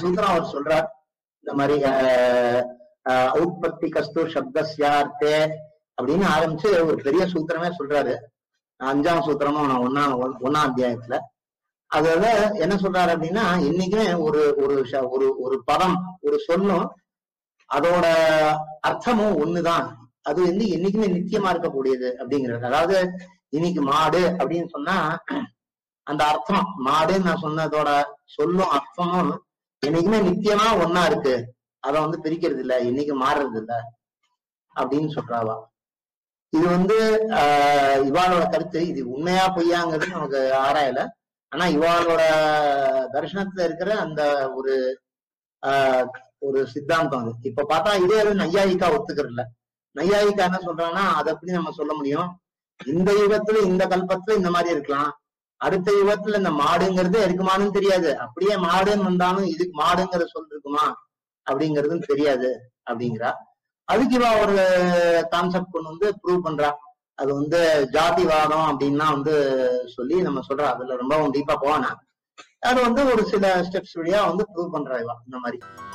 சூத்திரம் அவர் சொல்றார் இந்த மாதிரி உற்பத்தி கஸ்து சப்தஸ்யார்த்தே அப்படின்னு ஆரம்பிச்சு ஒரு பெரிய சூத்திரமே சொல்றாரு அஞ்சாம் சூத்திரமும் நான் ஒன்னா ஒன்னாம் அத்தியாயத்துல அதுல என்ன சொல்றாரு அப்படின்னா இன்னைக்குமே ஒரு ஒரு ஷ- ஒரு ஒரு பதம் ஒரு சொல்லும் அதோட அர்த்தமும் ஒண்ணுதான் அது வந்து என்னைக்குமே நித்தியமா இருக்கக்கூடியது அப்படிங்கிறது அதாவது இன்னைக்கு மாடு அப்படின்னு சொன்னா அந்த அர்த்தம் மாடுன்னு நான் சொன்னதோட சொல்லும் அர்த்தமும் என்னைக்குமே நித்தியமா ஒன்னா இருக்கு அத வந்து பிரிக்கிறது இல்ல இன்னைக்கு மாறுறது இல்ல அப்படின்னு சொல்றாவா இது வந்து ஆஹ் இவாளோட கருத்து இது உண்மையா பொய்யாங்கிறது நமக்கு ஆராயல ஆனா இவாளோட தரிசனத்துல இருக்கிற அந்த ஒரு ஆஹ் ஒரு சித்தாந்தம் அது இப்ப பார்த்தா இதே அது நையாயிக்கா ஒத்துக்கிறதுல நையாயிக்கா என்ன சொல்றாங்கன்னா அதை எப்படி நம்ம சொல்ல முடியும் இந்த யுகத்துல இந்த கல்பத்துல இந்த மாதிரி இருக்கலாம் அடுத்த யுகத்துல இந்த மாடுங்கிறது இருக்குமான்னு தெரியாது அப்படியே மாடுன்னு வந்தாலும் இதுக்கு மாடுங்கிற சொல் இருக்குமா அப்படிங்கறதும் தெரியாது அப்படிங்கிறா அதுக்கு இவ ஒரு கான்செப்ட் கொண்டு வந்து ப்ரூவ் பண்றா அது வந்து ஜாதிவாதம் அப்படின்னா வந்து சொல்லி நம்ம சொல்றா அதுல ரொம்பவும் டீப்பா போவானா அது வந்து ஒரு சில ஸ்டெப்ஸ் வழியா வந்து ப்ரூவ் பண்றா இவா இந்த மாதிரி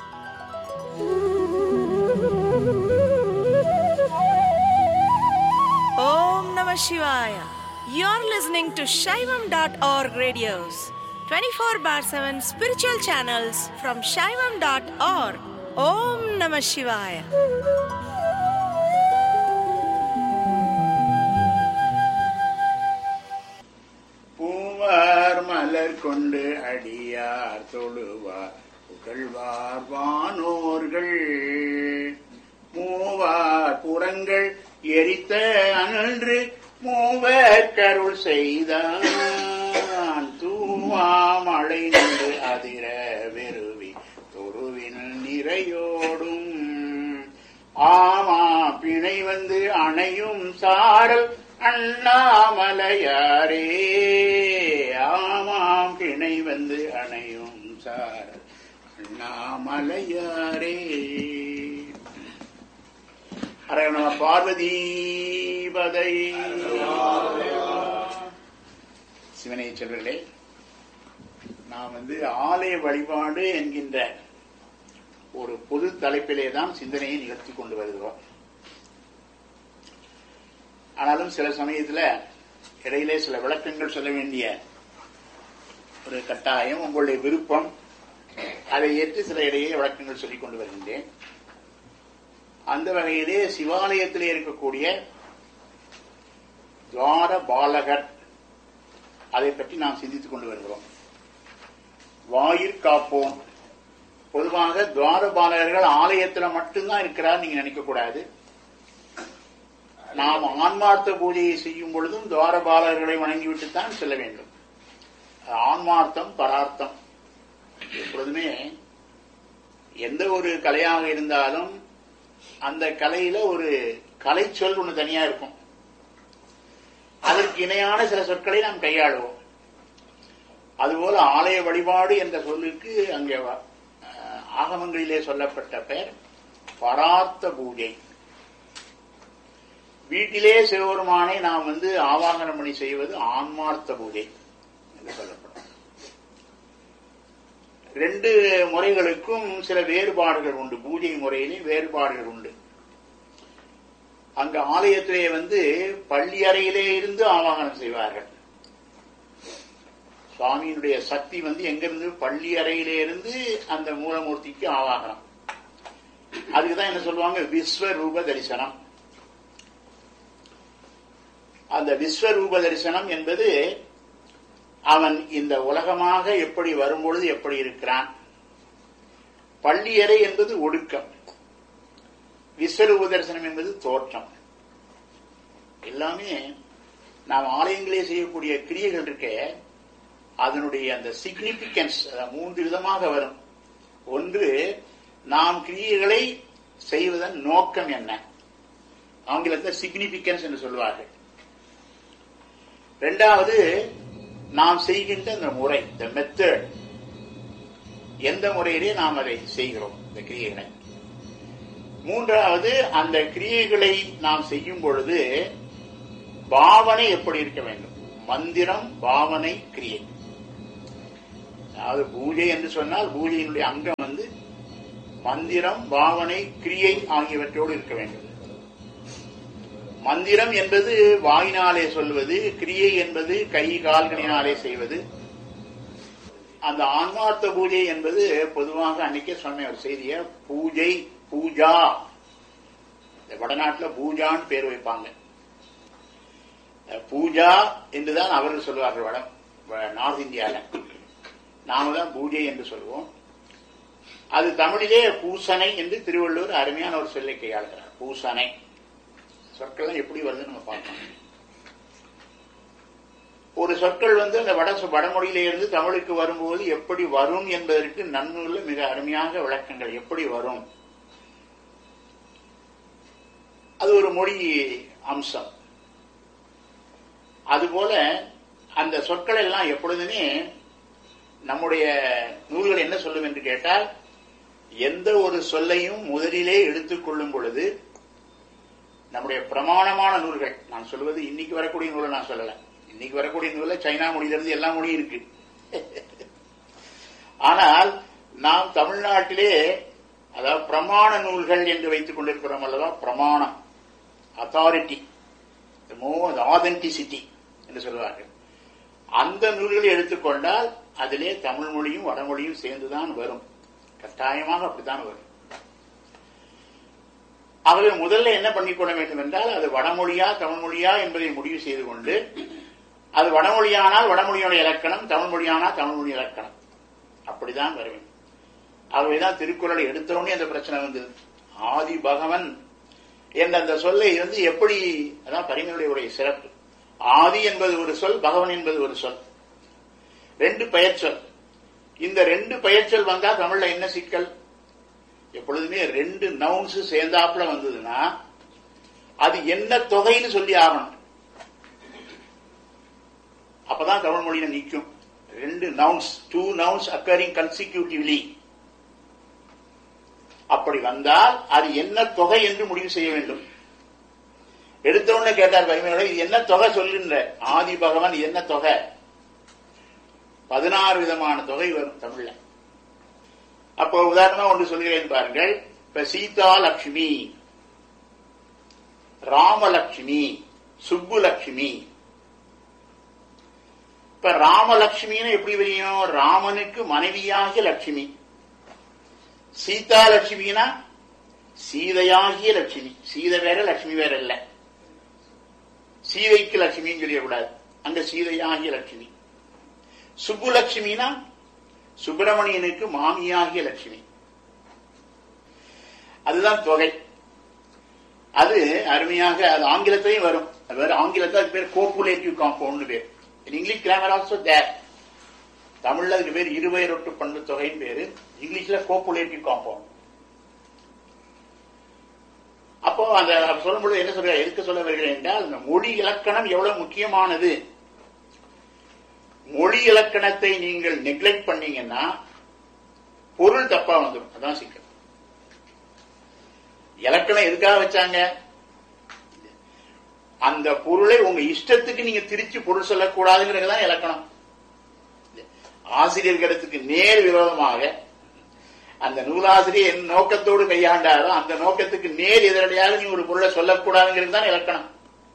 Om Namah Shivaya. You're listening to Shaivam.org radios, 24 bar 7 spiritual channels from Shaivam.org. Om Namah Shivaya. பூவார் மலர் கொண்டு அடியார் தொழுவார் புகழ்வார் வானோர்கள் மூவார் புறங்கள் எரித்த அன்று மூவர் கருள் செய்தான் தூவா மழை நின்று அதிர வெறுவி தொருவின் நிறையோடும் ஆமா பிணை வந்து அணையும் சாரல் அண்ணாமலையாரே ஆமாம் பிணை வந்து அணையும் சாரல் அண்ணாமலையாரே ஹர நம பார்வதி பதை சிவனை செல்வர்களே நாம் வந்து ஆலய வழிபாடு என்கின்ற ஒரு பொது தலைப்பிலே தான் சிந்தனையை நிகழ்த்தி கொண்டு வருகிறோம் ஆனாலும் சில சமயத்துல இடையிலே சில விளக்கங்கள் சொல்ல வேண்டிய ஒரு கட்டாயம் உங்களுடைய விருப்பம் அதை ஏற்று சில இடையே விளக்கங்கள் சொல்லிக் கொண்டு வருகின்றேன் அந்த வகையிலே சிவாலயத்திலே இருக்கக்கூடிய துவார பாலகர் அதை பற்றி நாம் சிந்தித்துக் கொண்டு வருகிறோம் வாயிற் காப்போம் பொதுவாக துவாரபாலகர்கள் ஆலயத்துல மட்டும்தான் இருக்கிறார் நீங்க நினைக்க கூடாது நாம் ஆன்மார்த்த பூஜையை செய்யும் பொழுதும் துவாரபாலகர்களை வணங்கிவிட்டு தான் செல்ல வேண்டும் ஆன்மார்த்தம் பரார்த்தம் எப்பொழுதுமே எந்த ஒரு கலையாக இருந்தாலும் அந்த கலையில ஒரு கலை சொல் ஒண்ணு தனியா இருக்கும் அதற்கு இணையான சில சொற்களை நாம் கையாளுவோம் அதுபோல ஆலய வழிபாடு என்ற சொல்லுக்கு அங்கே வ- அஹ், ஆகமங்களிலே சொல்லப்பட்ட பெயர் பரார்த்த பூஜை வீட்டிலே சிவபெருமானை நாம் வந்து ஆவாகனம் பண்ணி செய்வது ஆன்மார்த்த பூஜை என்று சொல்லப்படும் ரெண்டு முறைகளுக்கும் சில வேறுபாடுகள் உண்டு பூஜை முறையிலே வேறுபாடுகள் உண்டு அங்க ஆலயத்திலே வந்து பள்ளி அறையிலே இருந்து ஆவாகனம் செய்வார்கள் சுவாமியினுடைய சக்தி வந்து எங்கிருந்து பள்ளி அறையிலே இருந்து அந்த மூலமூர்த்திக்கு ஆவாகனம் அதுக்குதான் என்ன சொல்லுவாங்க விஸ்வரூப தரிசனம் அந்த விஸ்வரூப தரிசனம் என்பது அவன் இந்த உலகமாக எப்படி வரும்பொழுது எப்படி இருக்கிறான் பள்ளியறை என்பது ஒடுக்கம் விஸ்வரூப தரிசனம் என்பது தோற்றம் எல்லாமே நாம் ஆலயங்களே செய்யக்கூடிய கிரியைகள் இருக்க அதனுடைய அந்த சிக்னிபிகன்ஸ் மூன்று விதமாக வரும் ஒன்று நாம் கிரியைகளை செய்வதன் நோக்கம் என்ன ஆங்கிலத்தில் சிக்னிபிகன்ஸ் என்று சொல்வார்கள் இரண்டாவது நாம் செய்கின்ற அந்த முறை இந்த மெத்தட் எந்த முறையிலே நாம் அதை செய்கிறோம் இந்த கிரியைகளை மூன்றாவது அந்த கிரியைகளை நாம் செய்யும் பொழுது பாவனை எப்படி இருக்க வேண்டும் மந்திரம் பாவனை கிரியை அதாவது பூஜை என்று சொன்னால் பூஜையினுடைய அங்கம் மந்திரம் பாவனை கிரியை ஆகியவற்றோடு இருக்க வேண்டும் மந்திரம் என்பது வாயினாலே சொல்வது கிரியை என்பது கை கால்களினாலே செய்வது அந்த ஆன்மார்த்த பூஜை என்பது பொதுவாக அன்னைக்கே சொன்ன ஒரு செய்திய பூஜை பூஜா இந்த வடநாட்டுல பூஜான்னு பேர் வைப்பாங்க பூஜா என்றுதான் அவர்கள் சொல்வார்கள் வட வ- நார்த் இந்தியால நாம தான் பூஜை என்று சொல்லுவோம் அது தமிழிலே பூசனை என்று திருவள்ளுவர் அருமையான ஒரு சொல்லை கையாளுகிறார் பூசனை சொற்கள்லாம் எப்படி வருதுன்னு நம்ம பார்க்கணும் ஒரு சொற்கள் வந்து அந்த வட வடமொழியில இருந்து தமிழுக்கு வரும்போது எப்படி வரும் என்பதற்கு நன்னூல்ல மிக அருமையாக விளக்கங்கள் எப்படி வரும் அது ஒரு மொழி அம்சம் அதுபோல அந்த சொற்கள் எல்லாம் எப்பொழுதுமே நம்முடைய நூல்கள் என்ன சொல்லும் என்று கேட்டால் எந்த ஒரு சொல்லையும் முதலிலே எடுத்துக்கொள்ளும் பொழுது நம்முடைய பிரமாணமான நூல்கள் நான் சொல்வது இன்னைக்கு வரக்கூடிய நூலை நான் சொல்லல இன்னைக்கு வரக்கூடிய நூல்ல சைனா மொழியிலிருந்து எல்லா மொழியும் இருக்கு ஆனால் நாம் தமிழ்நாட்டிலே அதாவது பிரமாண நூல்கள் என்று வைத்துக் கொண்டிருக்கிறோம் அல்லவா பிரமாணம் அத்தாரிட்டி ஆதென்டிசிட்டி என்று சொல்லுவார்கள் அந்த நூல்களை எடுத்துக்கொண்டால் அதிலே தமிழ் மொழியும் வடமொழியும் சேர்ந்துதான் வரும் கட்டாயமாக அப்படித்தான் வரும் அவர்கள் முதல்ல என்ன பண்ணிக்கொள்ள வேண்டும் என்றால் அது வடமொழியா தமிழ் மொழியா என்பதை முடிவு செய்து கொண்டு அது வடமொழியானால் வடமொழியோட இலக்கணம் தமிழ் மொழியானால் தமிழ் மொழி இலக்கணம் அப்படிதான் வர வேண்டும் ஆகவேதான் திருக்குறளை எடுத்தவுடனே அந்த பிரச்சனை வந்தது ஆதி பகவன் என்ற அந்த சொல்லை வந்து எப்படி அதான் பரிமளுடைய உடைய சிறப்பு ஆதி என்பது ஒரு சொல் பகவன் என்பது ஒரு சொல் ரெண்டு பெயர் சொல் இந்த ரெண்டு பெயர் சொல் வந்தா தமிழ்ல என்ன சிக்கல் எப்பொழுதுமே ரெண்டு நவுன்ஸ் சேர்ந்தாப்புல வந்ததுன்னா அது என்ன தொகைன்னு சொல்லி ஆகணும் அப்பதான் தமிழ் மொழியில நிற்கும் ரெண்டு nouns two nouns occurring consecutively அப்படி வந்தால் அது என்ன தொகை என்று முடிவு செய்ய வேண்டும் எடுத்த உடனே கேட்டார் பரிமையோட இது என்ன தொகை சொல்லுன்ற ஆதி பகவான் இது என்ன தொகை பதினாறு விதமான தொகை வரும் தமிழ்ல அப்போ உதாரணமா ஒன்று சொல்கிறேன் பாருங்கள் இப்ப சீதா லட்சுமி ராமலட்சுமி சுப்புலட்சுமி இப்ப ராமலட்சுமின்னு எப்படி தெரியும் ராமனுக்கு மனைவியாகிய லட்சுமி சீதா லட்சுமினா சீதையாகிய லட்சுமி சீதை வேற லட்சுமி வேற இல்ல சீதைக்கு லட்சுமின்னு சொல்லிடக்கூடாது அங்க சீதையாகிய லட்சுமி சுப்புலட்சுமினா சுப்பிரமணியனுக்கு மாமியாகிய லட்சுமி அதுதான் தொகை அது அருமையாக அது ஆங்கிலத்திலையும் வரும் அது வேற ஆங்கிலத்தில் அது பேர் கோப்புலேட்டிவ் காம்பவுண்ட் பேர் இங்கிலீஷ் கிராமர் ஆல்சோ தேர் தமிழ்ல அதுக்கு பேர் இருபெயரொட்டு பண்பு தொகைன்னு பேரு இங்கிலீஷ்ல கோப்புலேட்டிவ் காம்பவுண்ட் அப்போ அந்த சொல்லும்பொழுது என்ன சொல்ற எதுக்கு சொல்ல வருகிறேன் என்றால் இந்த மொழி இலக்கணம் எவ்வளவு முக்கியமானது மொழி இலக்கணத்தை நீங்கள் நெக்லெக்ட் பண்ணீங்கன்னா பொருள் தப்பா வந்துடும் அதான் சிக்கல் இலக்கணம் எதுக்காக வச்சாங்க அந்த பொருளை உங்க இஷ்டத்துக்கு நீங்க திருச்சி பொருள் சொல்லக்கூடாதுங்கிறது தான் இலக்கணம் ஆசிரியர் கருத்துக்கு நேர் விரோதமாக அந்த நூலாசிரியர் என் நோக்கத்தோடு கையாண்டாரோ அந்த நோக்கத்துக்கு நேர் எதிரடியாக நீ ஒரு பொருளை சொல்லக்கூடாதுங்கிறது தான் இலக்கணம்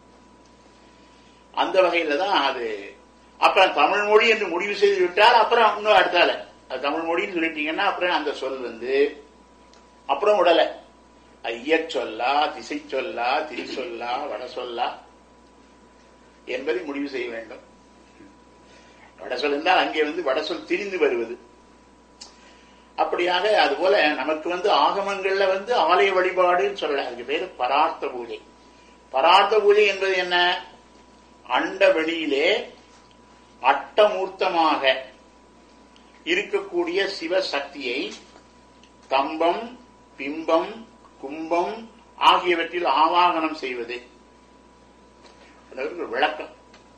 அந்த வகையில தான் அது அப்புறம் தமிழ் மொழி என்று முடிவு செய்து விட்டால் அப்புறம் இன்னும் அடுத்தால அது தமிழ் மொழின்னு சொல்லிட்டீங்கன்னா அப்புறம் அந்த சொல் வந்து அப்புறம் விடல ஐயச் சொல்லா திசை சொல்லா திரி சொல்லா வட சொல்லா என்பதை முடிவு செய்ய வேண்டும் வடசொல் இருந்தால் அங்கே வந்து வடசொல் திரிந்து வருவது அப்படியாக அதுபோல நமக்கு வந்து ஆகமங்கள்ல வந்து ஆலய வழிபாடுன்னு சொல்லல அதுக்கு பேரு பரார்த்த பூஜை பரார்த்த பூஜை என்பது என்ன அண்ட வெளியிலே அட்டமூர்த்தமாக இருக்கக்கூடிய சிவசக்தியை தம்பம் பிம்பம் கும்பம் ஆகியவற்றில் ஆவாகனம் செய்வது அதற்கு ஒரு விளக்கம்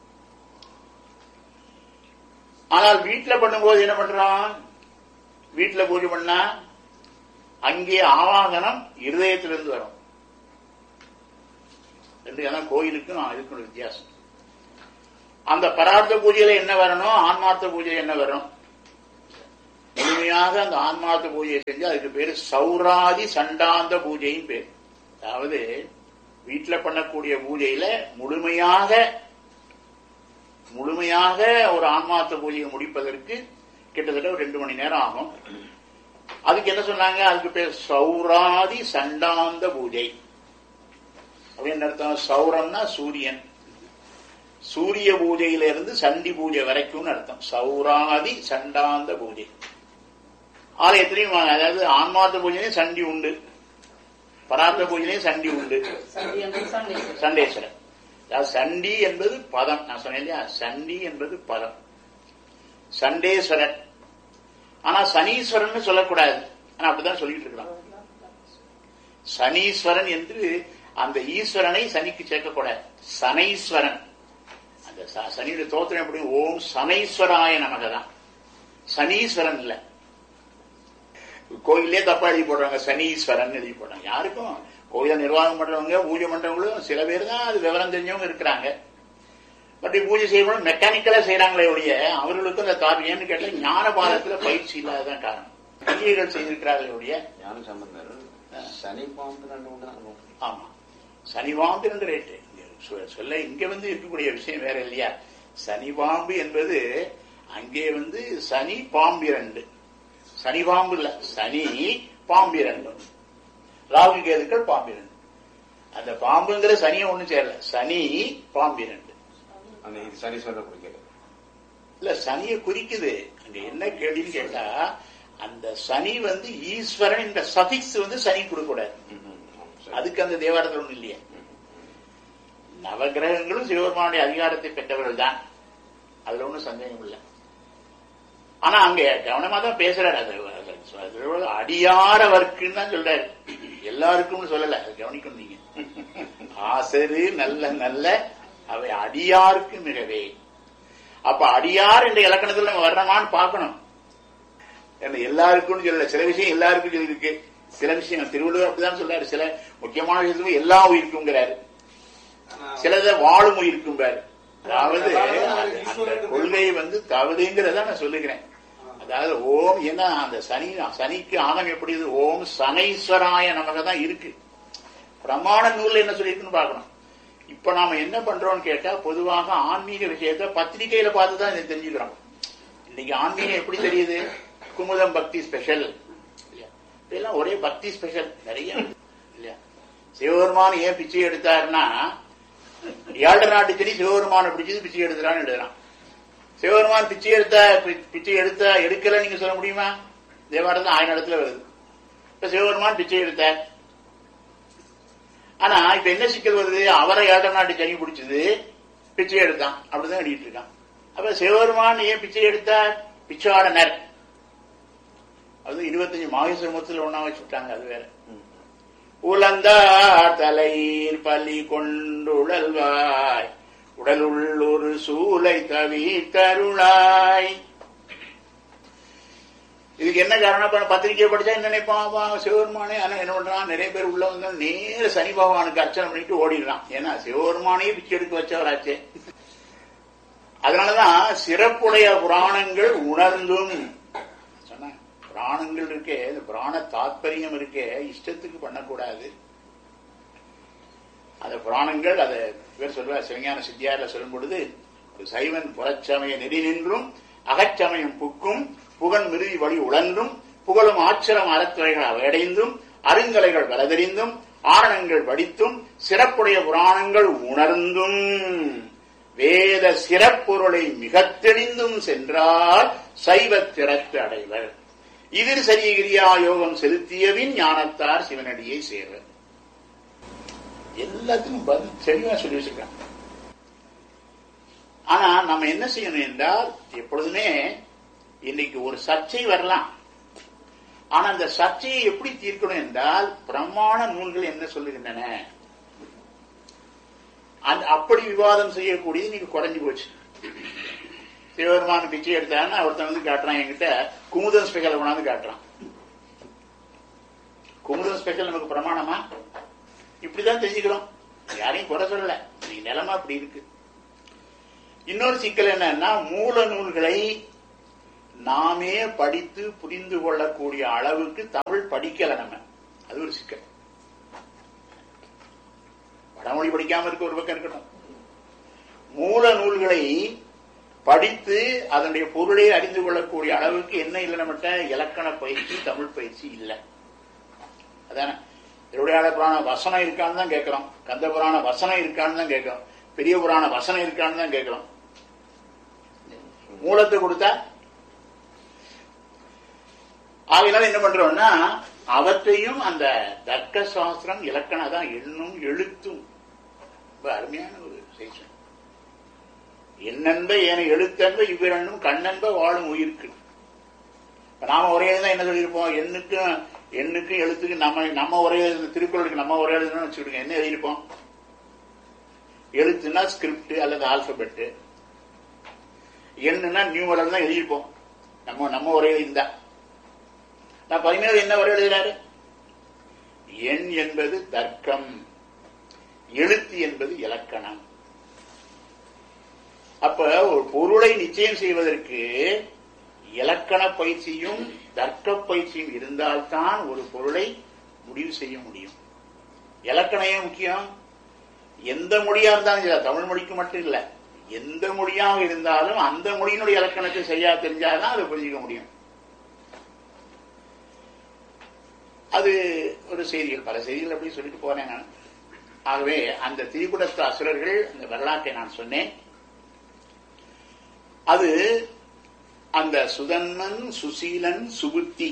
ஆனால் வீட்டுல பண்ணும்போது என்ன பண்றான் வீட்டுல பூஜை பண்ணா அங்கே ஆவாகனம் இருதயத்திலிருந்து வரும் ரெண்டு ஏன்னா கோயிலுக்கும் இதுக்கும் ஒரு வித்தியாசம் அந்த பரார்த்த பூஜையில என்ன வரணும் ஆன்மார்த்த பூஜை என்ன வரும் முழுமையா முழுமையாக அந்த ஆன்மார்த்த பூஜையை செஞ்சு அதுக்கு பேரு சௌராதி சண்டாந்த பூஜைன்னு பேர் அதாவது வீட்டுல பண்ணக்கூடிய பூஜையில முழுமையாக முழுமையாக ஒரு ஆன்மார்த்த பூஜையை முடிப்பதற்கு கிட்டத்தட்ட ஒரு ரெண்டு மணி நேரம் ஆகும் அதுக்கு என்ன சொன்னாங்க அதுக்கு பேர் சௌராதி சண்டாந்த பூஜை அப்படின்னு அர்த்தம் சௌரம்னா சூரியன் சூரிய பூஜையில இருந்து சண்டி பூஜை வரைக்கும்னு அர்த்தம் சௌராதி சண்டாந்த பூஜை ஆலயத்திலையும் அதாவது ஆன்மார்த்த பூஜையிலையும் சண்டி உண்டு பரார்த்த பூஜையிலையும் சண்டி உண்டு சண்டேஸ்வரன் அதாவது சண்டி என்பது பதம் நான் சொன்னேன் இல்லையா சண்டி என்பது பதம் சண்டேஸ்வரன் ஆனா சனீஸ்வரன் சொல்லக்கூடாது ஆனா அப்படிதான் சொல்லிட்டு இருக்கிறான் சனீஸ்வரன் என்று அந்த ஈஸ்வரனை சனிக்கு சேர்க்கக்கூடாது சனைஸ்வரன் அந்த ச- சனியுடைய தோத்திரம் எப்படி ஓம் சனைஸ்வராய நமகதான் சனீஸ்வரன் இல்ல கோயிலே தப்பா எழுதி போடுறாங்க சனீஸ்வரன் எழுதி போடுறாங்க யாருக்கும் கோயிலை நிர்வாகம் பண்றவங்க பூஜை பண்றவங்களும் சில பேர் தான் அது விவரம் தெரிஞ்சவங்க இருக்கிறாங்க பட் பூஜை செய்யணும் மெக்கானிக்கலா செய்யறாங்களே ஒழிய அவர்களுக்கும் அந்த தாட் ஏன்னு கேட்டா ஞான பாதத்துல பயிற்சி இல்லாததான் காரணம் கிரியைகள் செய்திருக்கிறார்கள் ஒழிய ஞான சம்பந்தர் சனி பாம்பு ரெண்டு ஒன்று தான் ஆமா சனிபாம்பு என்ற ரேட்டு இங்க சொ- சொல்ல இங்க வந்து இருக்கக்கூடிய விஷயம் வேற இல்லையா சனிபாம்பு என்பது அங்கே வந்து சனி பாம்பு இரண்டு சனி பாம்பு இல்ல சனி பாம்பு இரண்டு ராகு கேதுக்கள் பாம்பு இரண்டு அந்த பாம்புங்கிற சனியை ஒண்ணும் சேரல சனி பாம்பு இரண்டு அந்த இது சனீஸ்வரர் குறிக்கிறது இல்ல சனியை குறிக்குது அங்க என்ன கேள்வின்னு கேட்டா அந்த சனி வந்து ஈஸ்வரன் இந்த சபிக்ஸ் வந்து சனி கொடுக்கூடாது அதுக்கு அந்த தேவாரத்தில் ஒண்ணு இல்லையே நவகிரகங்களும் சிவபெருமானுடைய அதிகாரத்தை பெற்றவர்கள் தான் அதுல ஒண்ணும் சந்தேகம் இல்லை ஆனா அங்க கவனமா தான் பேசுறாரு அது அது அடியாரவர்க்குன்னு தான் சொல்றாரு எல்லாருக்கும்னு சொல்லல அது கவனிக்கணும் நீங்க ஆசரு நல்ல நல்ல அவை அடியாருக்கு மிகவே அப்ப அடியார் என்ற இலக்கணத்துல நம்ம வர்றோமான்னு பார்க்கணும் ஏன்னா எல்லாருக்கும் சொல்லல சில விஷயம் எல்லாருக்கும் சொல்லியிருக்கு சில விஷயம் திருவள்ளுவர் அப்படிதான் சொல்றாரு சில முக்கியமான விஷயத்துக்கு எல்லா உயிருக்குங்கிறாரு சிலத வாழும் உயிருக்கும்பாரு அதாவது அந்த- அந்த கொள்கை வந்து தவறுங்கிறத நான் சொல்லுகிறேன் அதாவது ஓம் ஏன்னா அந்த சனி சனிக்கு ஆகம் எப்படி இது ஓம் சனைஸ்வராய நமக்கு தான் இருக்கு பிரமாண நூல்ல என்ன சொல்லியிருக்குன்னு பார்க்கணும் இப்ப நாம என்ன பண்றோம்னு கேட்டா பொதுவாக ஆன்மீக விஷயத்தை பத்திரிகையில பார்த்து தான் இதை தெரிஞ்சுக்கிறோம் இன்னைக்கு ஆன்மீகம் எப்படி தெரியுது குமுதம் பக்தி ஸ்பெஷல் இல்லையா இதெல்லாம் ஒரே பக்தி ஸ்பெஷல் நிறைய இருக்கு. இல்லையா சிவபெருமான் ஏன் பிச்சை எடுத்தாருன்னா ஏழரை நாட்டு சனி சிவபெருமான பிடிச்சது பிச்சை எடுக்கிறான்னு எழுதுறான் சிவபெருமான் பிச்சை எடுத்தா பி- பிச்சை எடுத்தா எடுக்கல நீங்க சொல்ல முடியுமா தேவாரத்தில் ஆயிரம் இடத்துல வருது இப்ப சிவபெருமான் பிச்சை எடுத்தார் ஆனா இப்ப என்ன சிக்கல் வருது அவரை ஏழரை நாட்டு சனி பிடிச்சது பிச்சை எடுத்தான் அப்படிதான் எழுதிட்டு இருக்கான் அப்ப சிவபெருமான் ஏன் பிச்சை எடுத்தார் பிச்சாடனர் அது இருபத்தஞ்சு மாகேஸ்வரமத்தில் ஒன்னா வச்சுட்டாங்க அது வேற உலந்தார் தலையீர் பலி கொண்டுழல்வாய் உடலுள் ஒரு சூலை தவித்தருளாய் இதுக்கு என்ன காரணம் இப்ப பத்திரிக்கை படிச்சா என்ன நினைப்பான் அவன் சிவபெருமானே ஆனா என்ன பண்றான் நிறைய பேர் உள்ள வந்து நேர சனி பகவானுக்கு அர்ச்சனை பண்ணிட்டு ஓடிடுறான் ஏன்னா சிவபெருமானையே பிச்சை எடுக்க வச்சவராச்சே அதனாலதான் சிறப்புடைய புராணங்கள் உணர்ந்தும் சொன்னேன் புராணங்கள் இருக்கே இந்த புராண தாத்பரியம் இருக்கே இஷ்டத்துக்கு பண்ணக்கூடாது அந்த புராணங்கள் அதை பேர் சொல்வார் சிவஞான சித்தியாரில் சொல்லும் பொழுது ஒரு சைவன் புறச்சமய நெறி நின்றும் அகச்சமயம் புக்கும் புகழ் மிருதி வழி உழன்றும் புகழும் ஆச்சரம் அறத்துறைகள் அவையடைந்தும் அருங்கலைகள் வலதெறிந்தும் ஆரணங்கள் படித்தும் சிறப்புடைய புராணங்கள் உணர்ந்தும் வேத சிறப்பொருளை மிகத் தெளிந்தும் சென்றால் சைவத் திறத்து அடைவர் இதில் சரியகிரியா யோகம் செலுத்தியவின் ஞானத்தார் சிவனடியை சேர்வர் எல்லாத்துக்கும் பதில் தெளிவா சொல்லி வச்சிருக்காங்க ஆனா நம்ம என்ன செய்யணும் என்றால் எப்பொழுதுமே இன்னைக்கு ஒரு சர்ச்சை வரலாம் ஆனா அந்த சர்ச்சையை எப்படி தீர்க்கணும் என்றால் பிரமாண நூல்கள் என்ன சொல்லுகின்றன அந்த அப்படி விவாதம் செய்யக்கூடியது இன்னைக்கு குறைஞ்சு போச்சு சிவபெருமான பிச்சை எடுத்தாருன்னா ஒருத்தன் வந்து காட்டுறான் என்கிட்ட குமுதம் ஸ்பெஷல் கொண்டாந்து காட்டுறான் குமுதம் ஸ்பெஷல் நமக்கு பிரமாணமா இப்படிதான் தெரிஞ்சுக்கிறோம் யாரையும் குறை சொல்லல இன்னைக்கு நிலைமை அப்படி இருக்கு இன்னொரு சிக்கல் என்னன்னா மூல நூல்களை நாமே படித்து புரிந்து கொள்ளக்கூடிய அளவுக்கு தமிழ் படிக்கல நம்ம அது ஒரு சிக்கல் வடமொழி படிக்காம இருக்க ஒரு பக்கம் இருக்கட்டும் மூல நூல்களை படித்து அதனுடைய பொருளை அறிந்து கொள்ளக்கூடிய அளவுக்கு என்ன இல்லை நம்மகிட்ட இலக்கண பயிற்சி தமிழ் பயிற்சி இல்லை அதானே திருவிளையாட புராண வசனம் இருக்கான்னு தான் கேட்கிறோம் கந்த புராண வசனம் இருக்கான்னு தான் கேட்கிறோம் பெரிய புராண வசனம் இருக்கான்னு தான் கேட்கிறோம் மூலத்தை கொடுத்தா ஆகையினால என்ன பண்றோம்னா அவற்றையும் அந்த தர்க்க சாஸ்திரம் இலக்கணம் தான் எண்ணும் எழுத்தும் ரொம்ப அருமையான ஒரு செய்தி என்னென்ப ஏன எழுத்தென்ப இவ்விரண்டும் கண்ணென்ப வாழும் உயிருக்கு இப்ப நாம ஒரே தான் என்ன சொல்லியிருப்போம் எண்ணுக்கும் எண்ணுக்கும் எழுத்துக்கும் நம்ம நம்ம ஒரே திருக்குறளுக்கு நம்ம ஒரே எழுதுன்னு வச்சுக்கிடுங்க என்ன எழுதியிருப்போம் எழுத்துனா ஸ்கிரிப்ட் அல்லது ஆல்பபெட் எண்ணுனா நியூமரல் தான் எழுதியிருப்போம் நம்ம நம்ம ஒரே இருந்தா நான் பதினேழு என்ன வரை எழுதுறாரு எண் என்பது தர்க்கம் எழுத்து என்பது இலக்கணம் அப்ப ஒரு பொருளை நிச்சயம் செய்வதற்கு இலக்கண பயிற்சியும் தர்க்க பயிற்சியும் இருந்தால்தான் ஒரு பொருளை முடிவு செய்ய முடியும் இலக்கணம் ஏன் முக்கியம் எந்த மொழியா இருந்தாலும் சரி, தமிழ் மொழிக்கு மட்டும் இல்ல எந்த மொழியாக இருந்தாலும் அந்த மொழியினுடைய இலக்கணத்தை சரியா தெரிஞ்சாதான் அதை புரிஞ்சுக்க முடியும் அது ஒரு செய்திகள் பல செய்திகள் அப்படி சொல்லிட்டு போனேன் நான் ஆகவே அந்த திரிகுடத்து அசுரர்கள் அந்த வரலாற்றை நான் சொன்னேன் அது அந்த சுதன்மன் சுசீலன் சுபுத்தி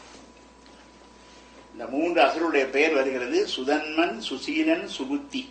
இந்த மூன்று அசுரருடைய பெயர் வருகிறது சுதன்மன் சுசீலன் சுபுத்தி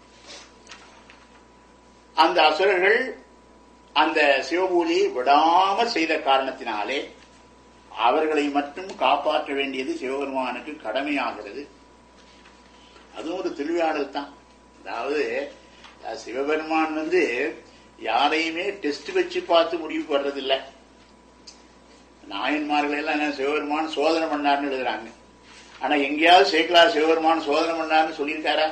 அந்த அசுரர்கள் அந்த சிவபூஜையை விடாமல் செய்த காரணத்தினாலே அவர்களை மட்டும் காப்பாற்ற வேண்டியது சிவபெருமானுக்கு கடமையாகிறது அதுவும் ஒரு திருவிழாடல் தான் அதாவது அஹ், சிவபெருமான் வந்து யாரையுமே டெஸ்ட் வச்சு பார்த்து முடிவு பண்றதில்லை நாயன்மார்கள் எல்லாம் என்ன சிவபெருமான் சோதனை பண்ணாருன்னு எழுதுறாங்க ஆனா எங்கேயாவது சேக்கலார் சிவபெருமான் சோதனை பண்ணாருன்னு சொல்லியிருக்காரா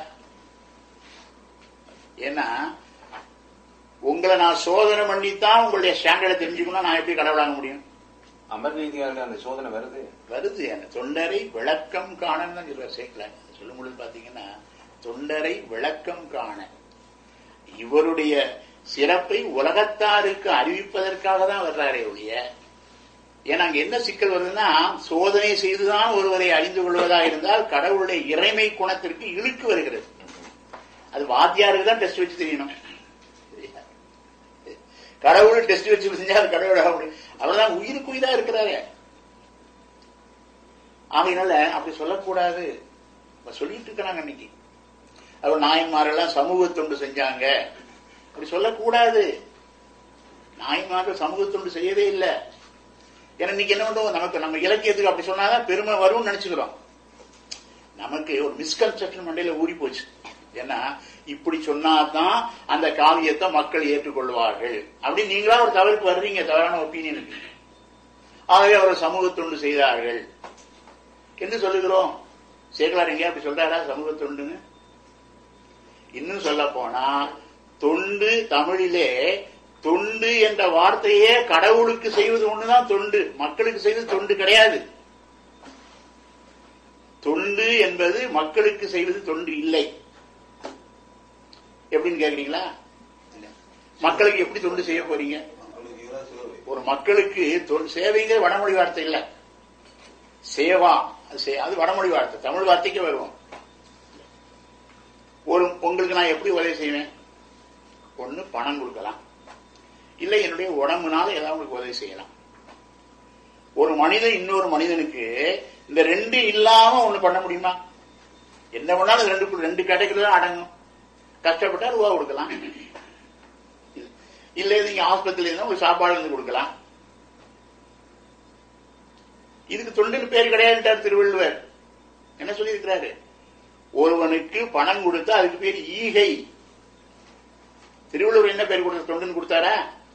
ஏன்னா உங்களை நான் சோதனை பண்ணித்தான் உங்களுடைய ஸ்டாண்டர்டை தெரிஞ்சுக்கணும் நான் எப்படி கடவுளாக முடியும் அமர்நீதியாளர் அந்த சோதனை வருது வருது அந்த தொண்டரை விளக்கம் காணன்னு தான் சொல்லுவார் சேக்கலார் சொல்லும் பொழுது பாத்தீங்கன்னா தொண்டரை விளக்கம் காண இவருடைய சிறப்பை உலகத்தாருக்கு அறிவிப்பதற்காக தான் வர்றாரே ஒழிய ஏன்னா அங்க என்ன சிக்கல் வருதுன்னா சோதனை செய்துதான் ஒருவரை அறிந்து கொள்வதா இருந்தால் கடவுளுடைய இறைமை குணத்திற்கு இழுக்கு வருகிறது அது வாத்தியாருக்கு தான் டெஸ்ட் வச்சு தெரியணும் கடவுள் டெஸ்ட் வச்சு செஞ்சா அது கடவுளாக முடியும் அவர்தான் உயிருக்கு உயிரா இருக்கிறாரு ஆகையினால அப்படி சொல்லக்கூடாது இப்ப சொல்லிட்டு இருக்கிறாங்க இன்னைக்கு அவர் நாயன்மாரெல்லாம் சமூக தொண்டு செஞ்சாங்க அப்படி சொல்லக்கூடாது நாயன்மார்கள் சமூக தொண்டு செய்யவே இல்லை ஏன்னா இன்னைக்கு என்ன பண்ணுவோம் நமக்கு நம்ம இலக்கியத்துக்கு அப்படி சொன்னாதான் பெருமை வரும்னு நினைச்சுக்கிறோம் நமக்கு ஒரு மிஸ்கன்செப்ஷன் மண்டையில ஊறி போச்சு ஏன்னா இப்படி சொன்னாதான் அந்த காவியத்தை மக்கள் ஏற்றுக்கொள்வார்கள் அப்படி நீங்களா ஒரு தவறுக்கு வர்றீங்க தவறான ஒப்பீனியனுக்கு ஆகவே அவர் சமூக தொண்டு செய்தார்கள் என்று சொல்லுகிறோம் சேகலார் எங்கேயா அப்படி சொல்றாரா சமூக தொண்டுன்னு இன்னும் சொல்ல போனா தொண்டு தமிழிலே தொண்டு என்ற வார்த்தையே கடவுளுக்கு செய்வது ஒண்ணுதான் தொண்டு மக்களுக்கு செய்வது தொண்டு கிடையாது தொண்டு என்பது மக்களுக்கு செய்வது தொண்டு இல்லை எப்படின்னு கேக்குறீங்களா இல்ல. மக்களுக்கு எப்படி தொண்டு செய்ய போறீங்க ஒரு மக்களுக்கு தொ- சேவைங்கிற வடமொழி வார்த்தை இல்ல சேவா அது சே- அது வடமொழி வார்த்தை தமிழ் வார்த்தைக்கு வருவோம் ஒரு உங்களுக்கு நான் எப்படி உதவி செய்வேன் ஒண்ணு பணம் கொடுக்கலாம் இல்ல என்னுடைய உடம்புனால ஏதாவது உங்களுக்கு உதவி செய்யலாம் ஒரு மனிதன் இன்னொரு மனிதனுக்கு இந்த ரெண்டு இல்லாம ஒண்ணு பண்ண முடியுமா என்ன பண்ணாலும் இது ரெண்டு ரெண்டு கேட்டகரி தான் அடங்கும் கஷ்டப்பட்டா ரூபா கொடுக்கலாம் இல்ல நீங்க ஆஸ்பத்திரியில இருந்தா ஒரு சாப்பாடு வந்து கொடுக்கலாம் இதுக்கு தொண்டுன்னு பேர் கிடையாதுட்டார் திருவள்ளுவர் என்ன சொல்லியிருக்கிறாரு ஒருவனுக்கு பணம் கொடுத்தா அதுக்கு பேர் ஈகை திருவள்ளுவர் என்ன பேர் கொடுத்த தொண்டுன்னு கொடுத்தாரா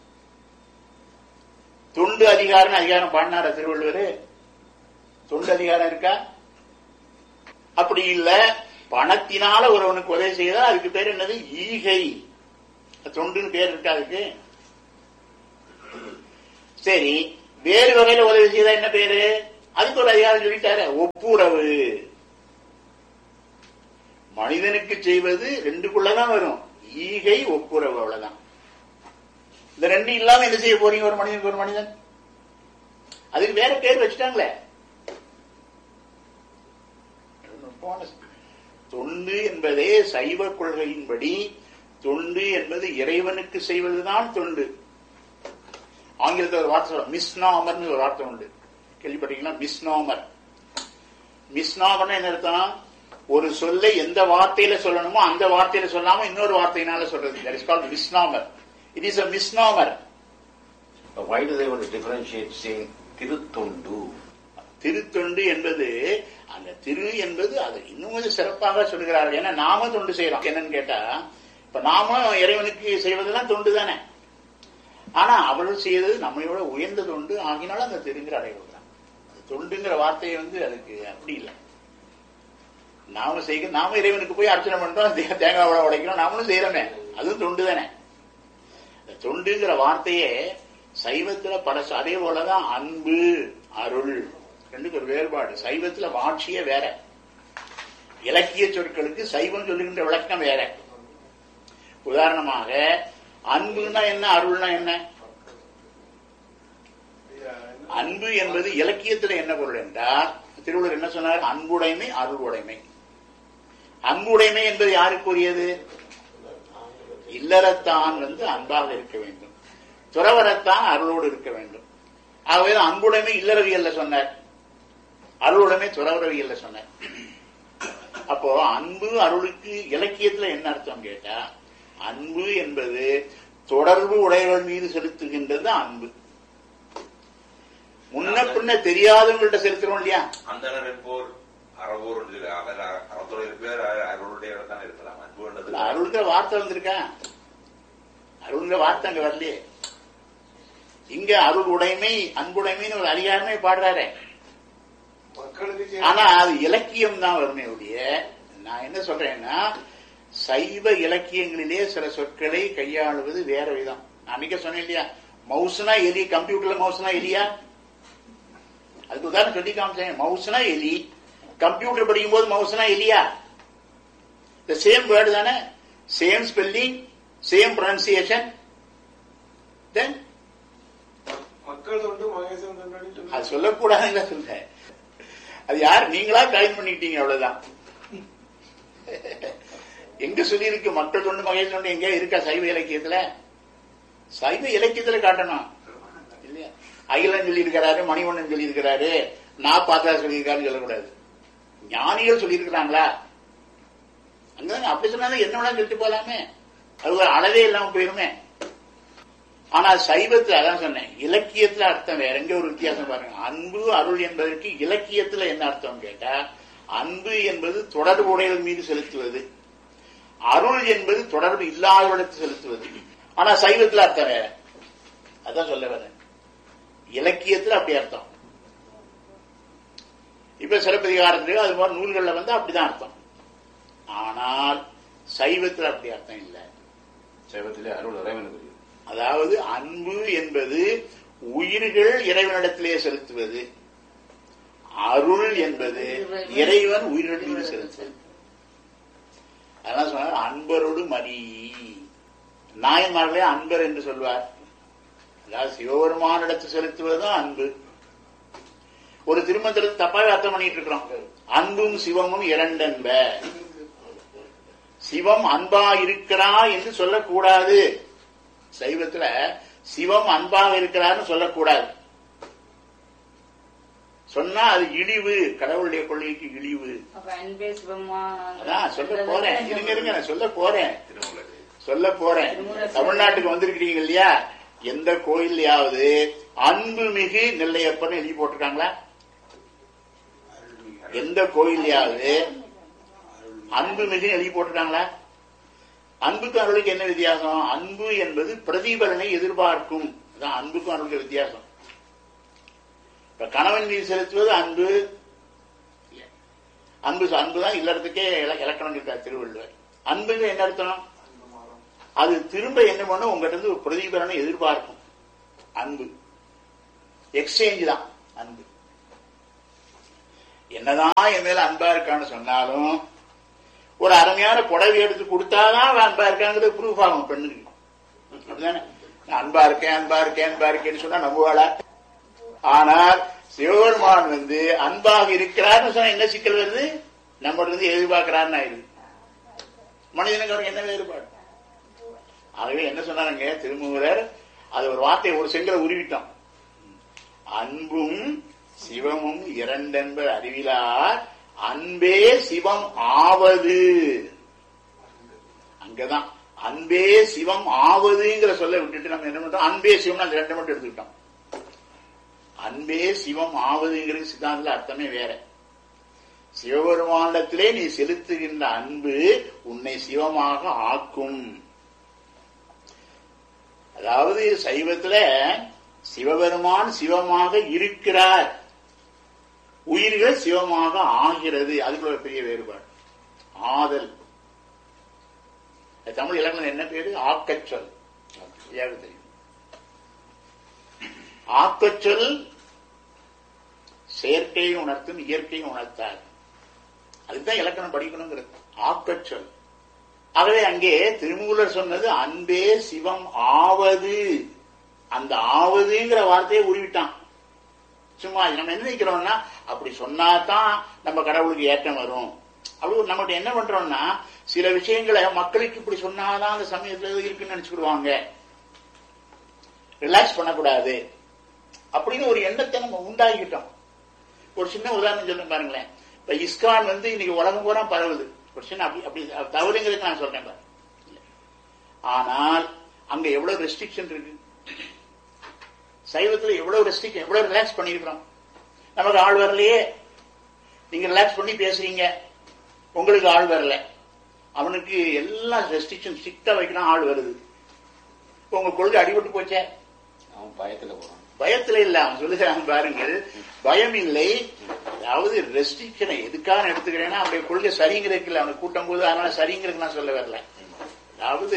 தொண்டு அதிகாரம் அதிகாரம் பாடினாரா திருவள்ளுவர் தொண்டு அதிகாரம் இருக்கா அப்படி இல்ல பணத்தினால ஒருவனுக்கு உதவி செய்தால் அதுக்கு பேர் என்னது ஈகை தொண்டுன்னு பேர் இருக்கா அதுக்கு சரி வேறு வகையில உதவி செய்தா என்ன பேரு அதுக்கு ஒரு அதிகாரம் சொல்லிட்டாரு ஒப்புரவு மனிதனுக்கு செய்வது ரெண்டுக்குள்ளதான் வரும் ஈகை ஒப்புரவு அவ்வளவுதான் இந்த ரெண்டு இல்லாம என்ன செய்ய போறீங்க ஒரு மனிதனுக்கு ஒரு மனிதன் அதுக்கு வேற பேர் வச்சுட்டாங்களே போன தொண்டு என்பதே சைவ கொள்கையின்படி தொண்டு என்பது இறைவனுக்கு செய்வதுதான் தொண்டு ஆங்கிலத்தில் ஒரு வார்த்தை சொல்ல மிஸ்நாமர்னு ஒரு வார்த்தை உண்டு கேள்விப்பட்டீங்கன்னா மிஸ்நாமர் மிஸ்நாமர்னு என்ன அர்த்தம் ஒரு சொல்லை எந்த வார்த்தையில சொல்லணுமோ அந்த வார்த்தையில சொல்லாம இன்னொரு வார்த்தையினால சொல்றது that is called misnomer it is a misnomer But why do they want to differentiate saying திருத்தொண்டு திருத்தொண்டு என்பது அந்த திரு என்பது அது இன்னும் கொஞ்சம் சிறப்பாக சொல்கிறார்கள் ஏன்னா நாம தொண்டு செய்யறோம் என்னன்னு கேட்டா இப்ப நாம இறைவனுக்கு செய்வதெல்லாம் தொண்டு தானே ஆனா அவர்கள் செய்தது நம்மளோட உயர்ந்த தொண்டு ஆகினாலும் அந்த திருங்கிற அடைவுதான் அந்த தொண்டுங்கிற வார்த்தையை வந்து அதுக்கு அப்படி இல்லை நாம செய்ய நாம இறைவனுக்கு போய் அர்ச்சனை பண்றோம் தே- தேங்காய் வடை உடைக்கிறோம் நாமளும் செய்யறோமே அதுவும் தொண்டு தானே இந்த தொண்டுங்கிற வார்த்தையே சைவத்துல பல ச- அதே போலதான் அன்பு அருள் ரெண்டுக்கு ஒரு வேறுபாடு சைவத்துல வாட்சியே வேற இலக்கிய சொற்களுக்கு சைவம் சொல்லுகின்ற விளக்கம் வேற உதாரணமாக அன்புனா என்ன அருள்னா என்ன அன்பு என்பது இலக்கியத்துல என்ன பொருள் என்றால் திருவள்ளுவர் என்ன சொன்னார் அன்புடைமை அருள் உடைமை அன்புடைமை என்பது யாருக்கு உரியது இல்லறத்தான் வந்து அன்பாக இருக்க வேண்டும் துறவரத்தான் அருளோடு இருக்க வேண்டும் ஆகவே அன்புடைமை இல்லறவியல்ல சொன்னார் அருளுடைமை துறவரவியல்ல சொன்னார் அப்போ அன்பு அருளுக்கு இலக்கியத்துல என்ன அர்த்தம் கேட்டா அன்பு என்பது தொடர்பு உடையவர்கள் மீது செலுத்துகின்றது அன்பு முன்ன பின்ன தெரியாதவங்கள்ட்ட செலுத்துறோம் இல்லையா அந்தனர் என்போர் அறவோர் என்று சொல்லி, அவர் அ- அறத்துறை பேர் அருளுடைய தான் இருக்கலாம் அன்பு என்றது இல்ல, அருள்ங்கிற வார்த்தை வந்திருக்கா அருள்ங்கிற வார்த்தை அங்க வரலையே இங்க அருள் உடைமை அன்புடைமைன்னு ஒரு அதிகாரமே பாடுறாரே ஆனா அது இலக்கியம் தான் வருமே ஒழிய நான் என்ன சொல்றேன்னா சைவ இலக்கியங்களிலே சில சொற்களை கையாளுவது வேற விதம் நான் அன்னைக்கே சொன்னேன் இல்லையா மவுசுனா எலி கம்ப்யூட்டர்ல மவுசுனா எலியா அதுக்கு உதாரணம் சொல்லி காமிச்சேன் மவுசுனா எலி கம்ப்யூட்டர் படிக்கும் போது மவுசுனா எலியா த சேம் வேர்டு தானே same spelling same pronunciation then மக்கள் தொண்டு மகேசன் தொண்டு அது சொல்லக்கூடாதுன்னு சொல்றேன் அது யார் நீங்களா டைம் பண்ணிட்டீங்க அவ்வளவுதான் எங்க சொல்லியிருக்கு மக்கள் தொண்டு மகேஷ் தொண்டு எங்க இருக்கா சைவ இலக்கியத்துல சைவ இலக்கியத்துல காட்டணும் இல்லையா அகிலன் சொல்லியிருக்கிறாரு மணிவண்ணன் சொல்லியிருக்கிறாரு நான் பார்த்தா சொல்லியிருக்காருன்னு சொல்லக்கூடாது ஞானிகள் சொல்லியிருக்கிறாங்களா அங்க அப்படி சொன்னா என்ன வேணா சொல்லிட்டு போலாமே அது ஒரு அளவே இல்லாம போயிருமே ஆனா சைவத்துல அதான் சொன்னேன் இலக்கியத்துல அர்த்தம் வேற எங்க ஒரு வித்தியாசம் பாருங்க அன்பு அருள் என்பதற்கு இலக்கியத்துல என்ன அர்த்தம் கேட்டா அன்பு என்பது தொடர்பு உடையவர் மீது செலுத்துவது அருள் என்பது தொடர்பு இல்லாதவர்களுக்கு செலுத்துவது ஆனா சைவத்துல அர்த்தம் வேற அதான் சொல்ல வரேன் இலக்கியத்துல அப்படி அர்த்தம் இப்ப சிறப்பதிகாரத்திலயோ அது மாதிரி நூல்கள்ல வந்து அப்படிதான் அர்த்தம் ஆனால் சைவத்துல அப்படி அர்த்தம் இல்லை சைவத்திலே அருள் இறைவனுக்கு அதாவது அன்பு என்பது உயிர்கள் இறைவனிடத்திலே செலுத்துவது அருள் என்பது இறைவன் உயிரின் மீது செலுத்துவது அதெல்லாம் சொன்னார் அன்பரோடு மரி நாயன்மார்களே அன்பர் என்று சொல்வார் அதாவது சிவபெருமானிடத்து செலுத்துவதுதான் அன்பு ஒரு திருமந்திரத்தை தப்பாவே அர்த்தம் பண்ணிட்டு இருக்கிறோம் அன்பும் சிவமும் இரண்டன்ப சிவம் அன்பா இருக்கிறா என்று சொல்லக்கூடாது சைவத்துல சிவம் அன்பாக இருக்கிறார்னு சொல்லக்கூடாது சொன்னா அது இழிவு கடவுளுடைய கொள்கைக்கு இழிவு அப்ப அன்பே சிவமா அதான் சொல்ல போறேன் இருங்க இருங்க நான் சொல்ல போறேன் திருமூலர் சொல்ல போறேன் தமிழ்நாட்டுக்கு வந்திருக்கிறீங்க இல்லையா எந்த கோயில்லையாவது அன்பு மிகு நெல்லையப்பன் எழுதி போட்டிருக்காங்களா எந்த கோயில்லையாவது அன்பு மிகு எழுதி போட்டிருக்காங்களா அன்புக்கும் அருளுக்கு என்ன வித்தியாசம் அன்பு என்பது பிரதிபலனை எதிர்பார்க்கும் அதான் அன்புக்கும் அருளுக்கு வித்தியாசம் இப்ப கணவன் மீது செலுத்துவது அன்பு அன்பு அன்புதான் இல்லறதுக்கே இல- இலக்கணம் இருக்கார் திருவள்ளுவர் அன்புக்கு என்ன அர்த்தம் அது திரும்ப என்ன பண்ணும் உங்ககிட்ட இருந்து ஒரு பிரதிபலனை எதிர்பார்க்கும் அன்பு எக்ஸ்சேஞ்ச் தான் அன்பு என்னதான் என் மேல அன்பா இருக்கான்னு சொன்னாலும் ஒரு அருமையான புடவை எடுத்து கொடுத்தாதான் அவன் அன்பா இருக்காங்கிறது ப்ரூஃப் ஆகும் பெண்ணுக்கு அப்படிதானே நான் அன்பா இருக்கேன் அன்பா இருக்கேன் அன்பா இருக்கேன்னு சொன்னா நம்புவாளா ஆனால் சிவபெருமான் வந்து அன்பாக இருக்கிறார்னு சொன்னா என்ன சிக்கல் வருது நம்ம இருந்து எதிர்பார்க்கிறான்னு ஆயிடுது மனிதனுக்கு அவருக்கு என்ன வேறுபாடு ஆகவே என்ன சொன்னாருங்க திருமூலர் அது ஒரு வார்த்தையை ஒரு செங்கலை உருவிட்டோம் அன்பும் சிவமும் இரண்டென்பர் அறிவிலார் அன்பே சிவம் ஆவது அங்கதான் அன்பே சிவம் ஆவதுங்கிற சொல்ல விட்டுட்டு நம்ம என்ன பண்றோம் அன்பே சிவம் அந்த ரெண்டு மட்டும் எடுத்துக்கிட்டோம் அன்பே சிவம் ஆவதுங்கிறது சித்தாந்தத்துல அர்த்தமே வேற சிவபெருமானிடத்திலே நீ செலுத்துகின்ற அன்பு உன்னை சிவமாக ஆக்கும் அதாவது சைவத்துல சிவபெருமான் சிவமாக இருக்கிறார் உயிர்கள் சிவமாக ஆகிறது அதுக்குள்ள ஒரு பெரிய வேறுபாடு ஆதல் அது தமிழ் இலக்கணம் என்ன பேரு ஆக்கச்சொல் ஐயாவுக்கு தெரியும் ஆக்கச்சொல் செயற்கையை உணர்த்தும் இயற்கையை உணர்த்தார் அதுதான் இலக்கணம் படிக்கணுங்கிறது ஆக்கச்சொல் ஆகவே அங்கே திருமூலர் சொன்னது அன்பே சிவம் ஆவது அந்த ஆவதுங்கிற வார்த்தையை உருவிட்டான் சும்மா நம்ம என்ன நினைக்கிறோம்னா அப்படி சொன்னாதான் நம்ம கடவுளுக்கு ஏற்றம் வரும் அப்படி நம்மகிட்ட என்ன பண்றோம்னா சில விஷயங்களை மக்களுக்கு இப்படி சொன்னாதான் அந்த சமயத்துல ஏதோ இருக்குன்னு நினைச்சுக்கிடுவாங்க ரிலாக்ஸ் பண்ணக்கூடாது அப்படின்னு ஒரு எண்ணத்தை நம்ம உண்டாக்கிட்டோம் ஒரு சின்ன உதாரணம் சொல்ல பாருங்களேன் இப்ப இஸ்கான் வந்து இன்னைக்கு உலகம் பூரா பரவுது ஒரு சின்ன அப்படி அப்படி தவறுங்கிறது நான் சொல்றேன் பாரு. ஆனால் அங்க எவ்வளவு ரெஸ்ட்ரிக்ஷன் இருக்கு சைவத்துல எவ்வளவு ரெஸ்ட்ரிக்ஷன் எவ்வளவு ரிலாக்ஸ் பண்ணிருக்கிறோம் நமக்கு ஆள் வரலையே நீங்க ரிலாக்ஸ் பண்ணி பேசுறீங்க உங்களுக்கு ஆள் வரல அவனுக்கு எல்லா ரெஸ்ட்ரிக்ஷன் ஸ்ட்ரிக்டா வைக்கணும் ஆள் வருது இப்ப உங்க கொள்கை அடிபட்டு போச்சே அவன் பயத்துல போறான் பயத்துல இல்ல அவன் சொல்லுகிறான் பாருங்கள் பயம் இல்லை அதாவது ரெஸ்ட்ரிக்ஷனை எதுக்காக எடுத்துக்கிறேன்னா அவனுடைய கொள்கை சரிங்கிறதுக்கு இல்ல அவனுக்கு கூட்டம் போது அதனால சரிங்கிறதுக்கு நான் சொல்ல வரல அதாவது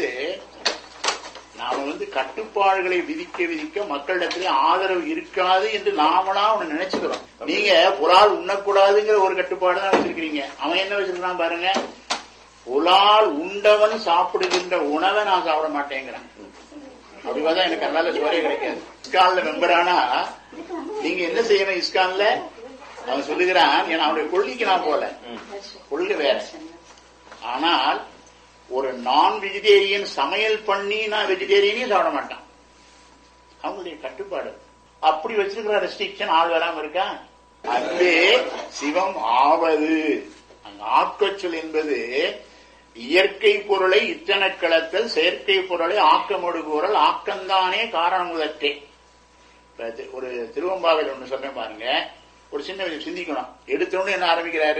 நாம வந்து கட்டுப்பாடுகளை விதிக்க விதிக்க மக்களிடத்திலே ஆதரவு இருக்காது என்று நாமளா அவனை நினைச்சுக்கிறோம் நீங்க புலால் உண்ணக்கூடாதுங்கிற ஒரு கட்டுப்பாடு தான் வச்சிருக்கிறீங்க அவன் என்ன வச்சிருக்கான் பாருங்க புலால் உண்டவன் சாப்பிடுகின்ற உணவை நான் சாப்பிட மாட்டேங்கிறான் அப்படி பார்த்தா எனக்கு அதனால சுவரே கிடைக்காது இஸ்கான்ல மெம்பரானா நீங்க என்ன செய்யணும் இஸ்கான்ல அவன் சொல்லுகிறான் ஏன்னா அவனுடைய கொள்கைக்கு நான் போல கொள்கை வேற ஆனால் ஒரு நான் வெஜிடேரியன் சமையல் பண்ணி நான் வெஜிடேரியனையும் சாப்பிட மாட்டான் அவங்களுடைய கட்டுப்பாடு அப்படி வச்சிருக்கிற ரெஸ்ட்ரிக்ஷன் ஆள் வராம இருக்கா அன்பே சிவம் ஆவது அங்க ஆக்கச்சொல் என்பது இயற்கை பொருளை இத்தனக் களத்தல் செயற்கை பொருளை ஆக்கமொடு கூறல் ஆக்கம்தானே காரணம் முதற்றே இப்ப தி- ஒரு திருவம்பாவில் ஒண்ணு சொன்னேன் பாருங்க ஒரு சின்ன விஷயம் சிந்திக்கணும் எடுத்தோன்னு என்ன ஆரம்பிக்கிறாரு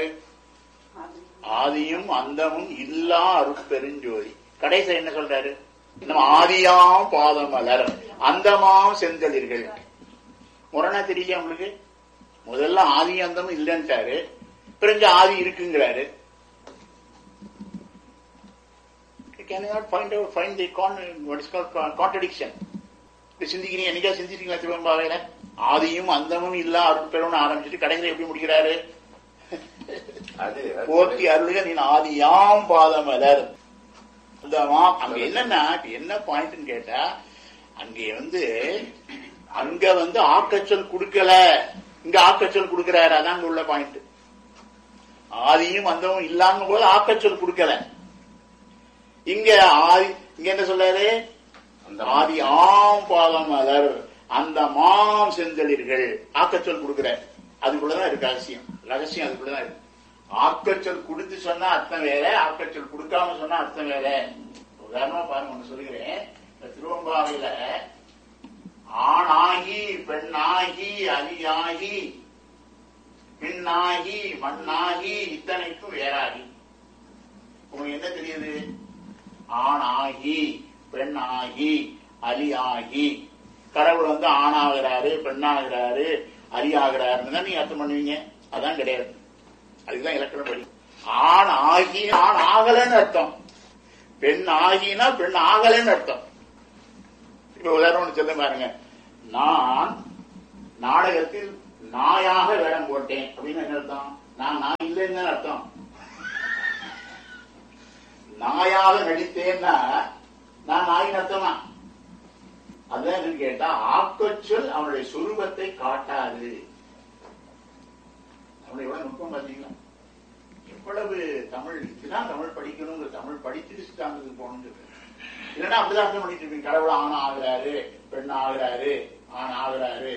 ஆதியும் அந்தமும் இல்லா அருட்பெருஞ்சோதி கடைசி என்ன சொல்றாரு நம்ம ஆதியாம் பாதமலர் அந்தமாம் செந்தளிர்கள் முரணா தெரியல உங்களுக்கு முதல்ல ஆதி அந்தமும் இல்லைன்ட்டாரு பிறகு ஆதி இருக்குங்கிறாரு can not find out find the con what is call contradiction இப்படி சிந்திக்கிறீங்க என்னைக்கா சிந்திச்சிருக்கீங்களா திருவம்பாவையில ஆதியும் அந்தமும் இல்லா அருட்பெரும்னு ஆரம்பிச்சுட்டு கடைசியில் எப்படி முடிக்கிறாரு அது போற்றி அருளுக நீ ஆதியாம் பாதமலர் அந்த மா- அங்க என்னன்னா இப்ப என்ன பாயிண்ட்னு கேட்டா அங்கே வந்து அங்க வந்து ஆக்கச்சொல் கொடுக்கல இங்க ஆக்கச்சொல் கொடுக்கிறாரு அதான் அங்க உள்ள பாயிண்ட் ஆதியும் அந்தமும் இல்லாம போது ஆக்கச்சொல் கொடுக்கல இங்க ஆதி இங்க என்ன சொல்றாரு அந்த ஆதி ஆம் பாதமலர் அந்த மாம் செந்தளிர்கள் ஆக்கச்சொல் கொடுக்கிற அதுக்குள்ளதான் இருக்கு ரகசியம் ரகசியம் அதுக்குள்ளதான் இருக்கு ஆக்கச்சொல் கொடுத்து சொன்னா அர்த்தம் வேற ஆக்கச்சொல் கொடுக்காம சொன்னா அர்த்தம் வேற உதாரணமா பாருங்க ஒண்ணு சொல்லுகிறேன் இந்த திருவம்பாவையில ஆணாகி பெண்ணாகி அலியாகி பின்னாகி மண்ணாகி இத்தனைக்கும் வேறாகி உங்களுக்கு என்ன தெரியுது ஆணாகி பெண்ணாகி அலியாகி கடவுள் வந்து ஆணாகிறாரு பெண்ணாகிறாரு அலியாகிறாருன்னு தான் நீங்க அர்த்தம் பண்ணுவீங்க அதான் கிடையாது அதுதான் இலக்கணம் படி ஆண் ஆகி ஆண் ஆகலன்னு அர்த்தம் பெண் ஆகினா பெண் ஆகலன்னு அர்த்தம் இப்ப உதாரணம் ஒண்ணு சொல்ல பாருங்க நான் நாடகத்தில் நாயாக வேடம் போட்டேன் அப்படின்னு என்ன அர்த்தம் நான் நான் இல்லைன்னு தானே அர்த்தம் நாயாக நடித்தேன்னா நான் நாயின் அர்த்தமா அதான் என்னன்னு கேட்டா ஆக்கச்சொல் அவனுடைய சுரூபத்தை காட்டாது அவனை எவ்வளவு நுட்பம் பார்த்தீங்களா எவ்வளவு தமிழ் இதுதான் தமிழ் படிக்கணுங்கிற தமிழ் படித்து சித்தாந்தத்துக்கு போகணுங்கிறது இல்லைன்னா அப்படிதான் அர்த்தம் பண்ணிட்டு இருப்பீங்க கடவுள் ஆண் ஆகுறாரு பெண் ஆகுறாரு ஆண் ஆகுறாரு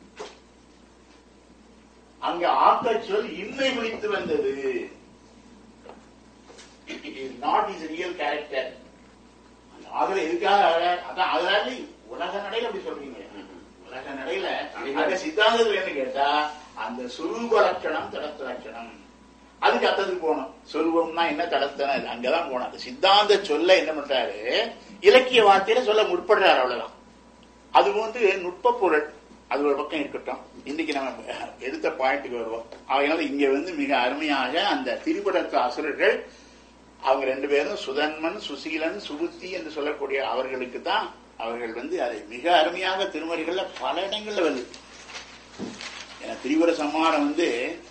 அங்க ஆக்கச்சொல் இன்மை விழித்து வந்தது நாட் இஸ் ரியல் கேரக்டர் ஆகல எதுக்காக ஆகிறார்? அதான் அதனால உலக நடையில அப்படி சொல்றீங்க உலக நடையில அந்த சித்தாந்தத்துல என்ன கேட்டா அந்த சுரூப லட்சணம் தடத்த லட்சணம் அதுக்கு அர்த்தத்துக்கு போகணும் சொருபம்னா என்ன தடத்தன அங்கதான் போகணும் அந்த சித்தாந்த சொல்ல என்ன பண்றாரு இலக்கிய வார்த்தையில சொல்ல முற்படுறாரு அவ்வளவுதான் அது வந்து நுட்ப பொருள் அது ஒரு பக்கம் இருக்கட்டும் இன்னைக்கு நம்ம எடுத்த பாயிண்ட்டுக்கு வருவோம் அதனால இங்க வந்து மிக அருமையாக அந்த திரிபுரத்து அசுரர்கள் அவங்க ரெண்டு பேரும் சுதன்மன் சுசீலன் சுபுத்தி என்று சொல்லக்கூடிய அவர்களுக்கு தான் அவர்கள் வந்து அதை மிக அருமையாக திருமறைகள்ல பல இடங்கள்ல வருது ஏன்னா திரிபுர சம்மாரம் வந்து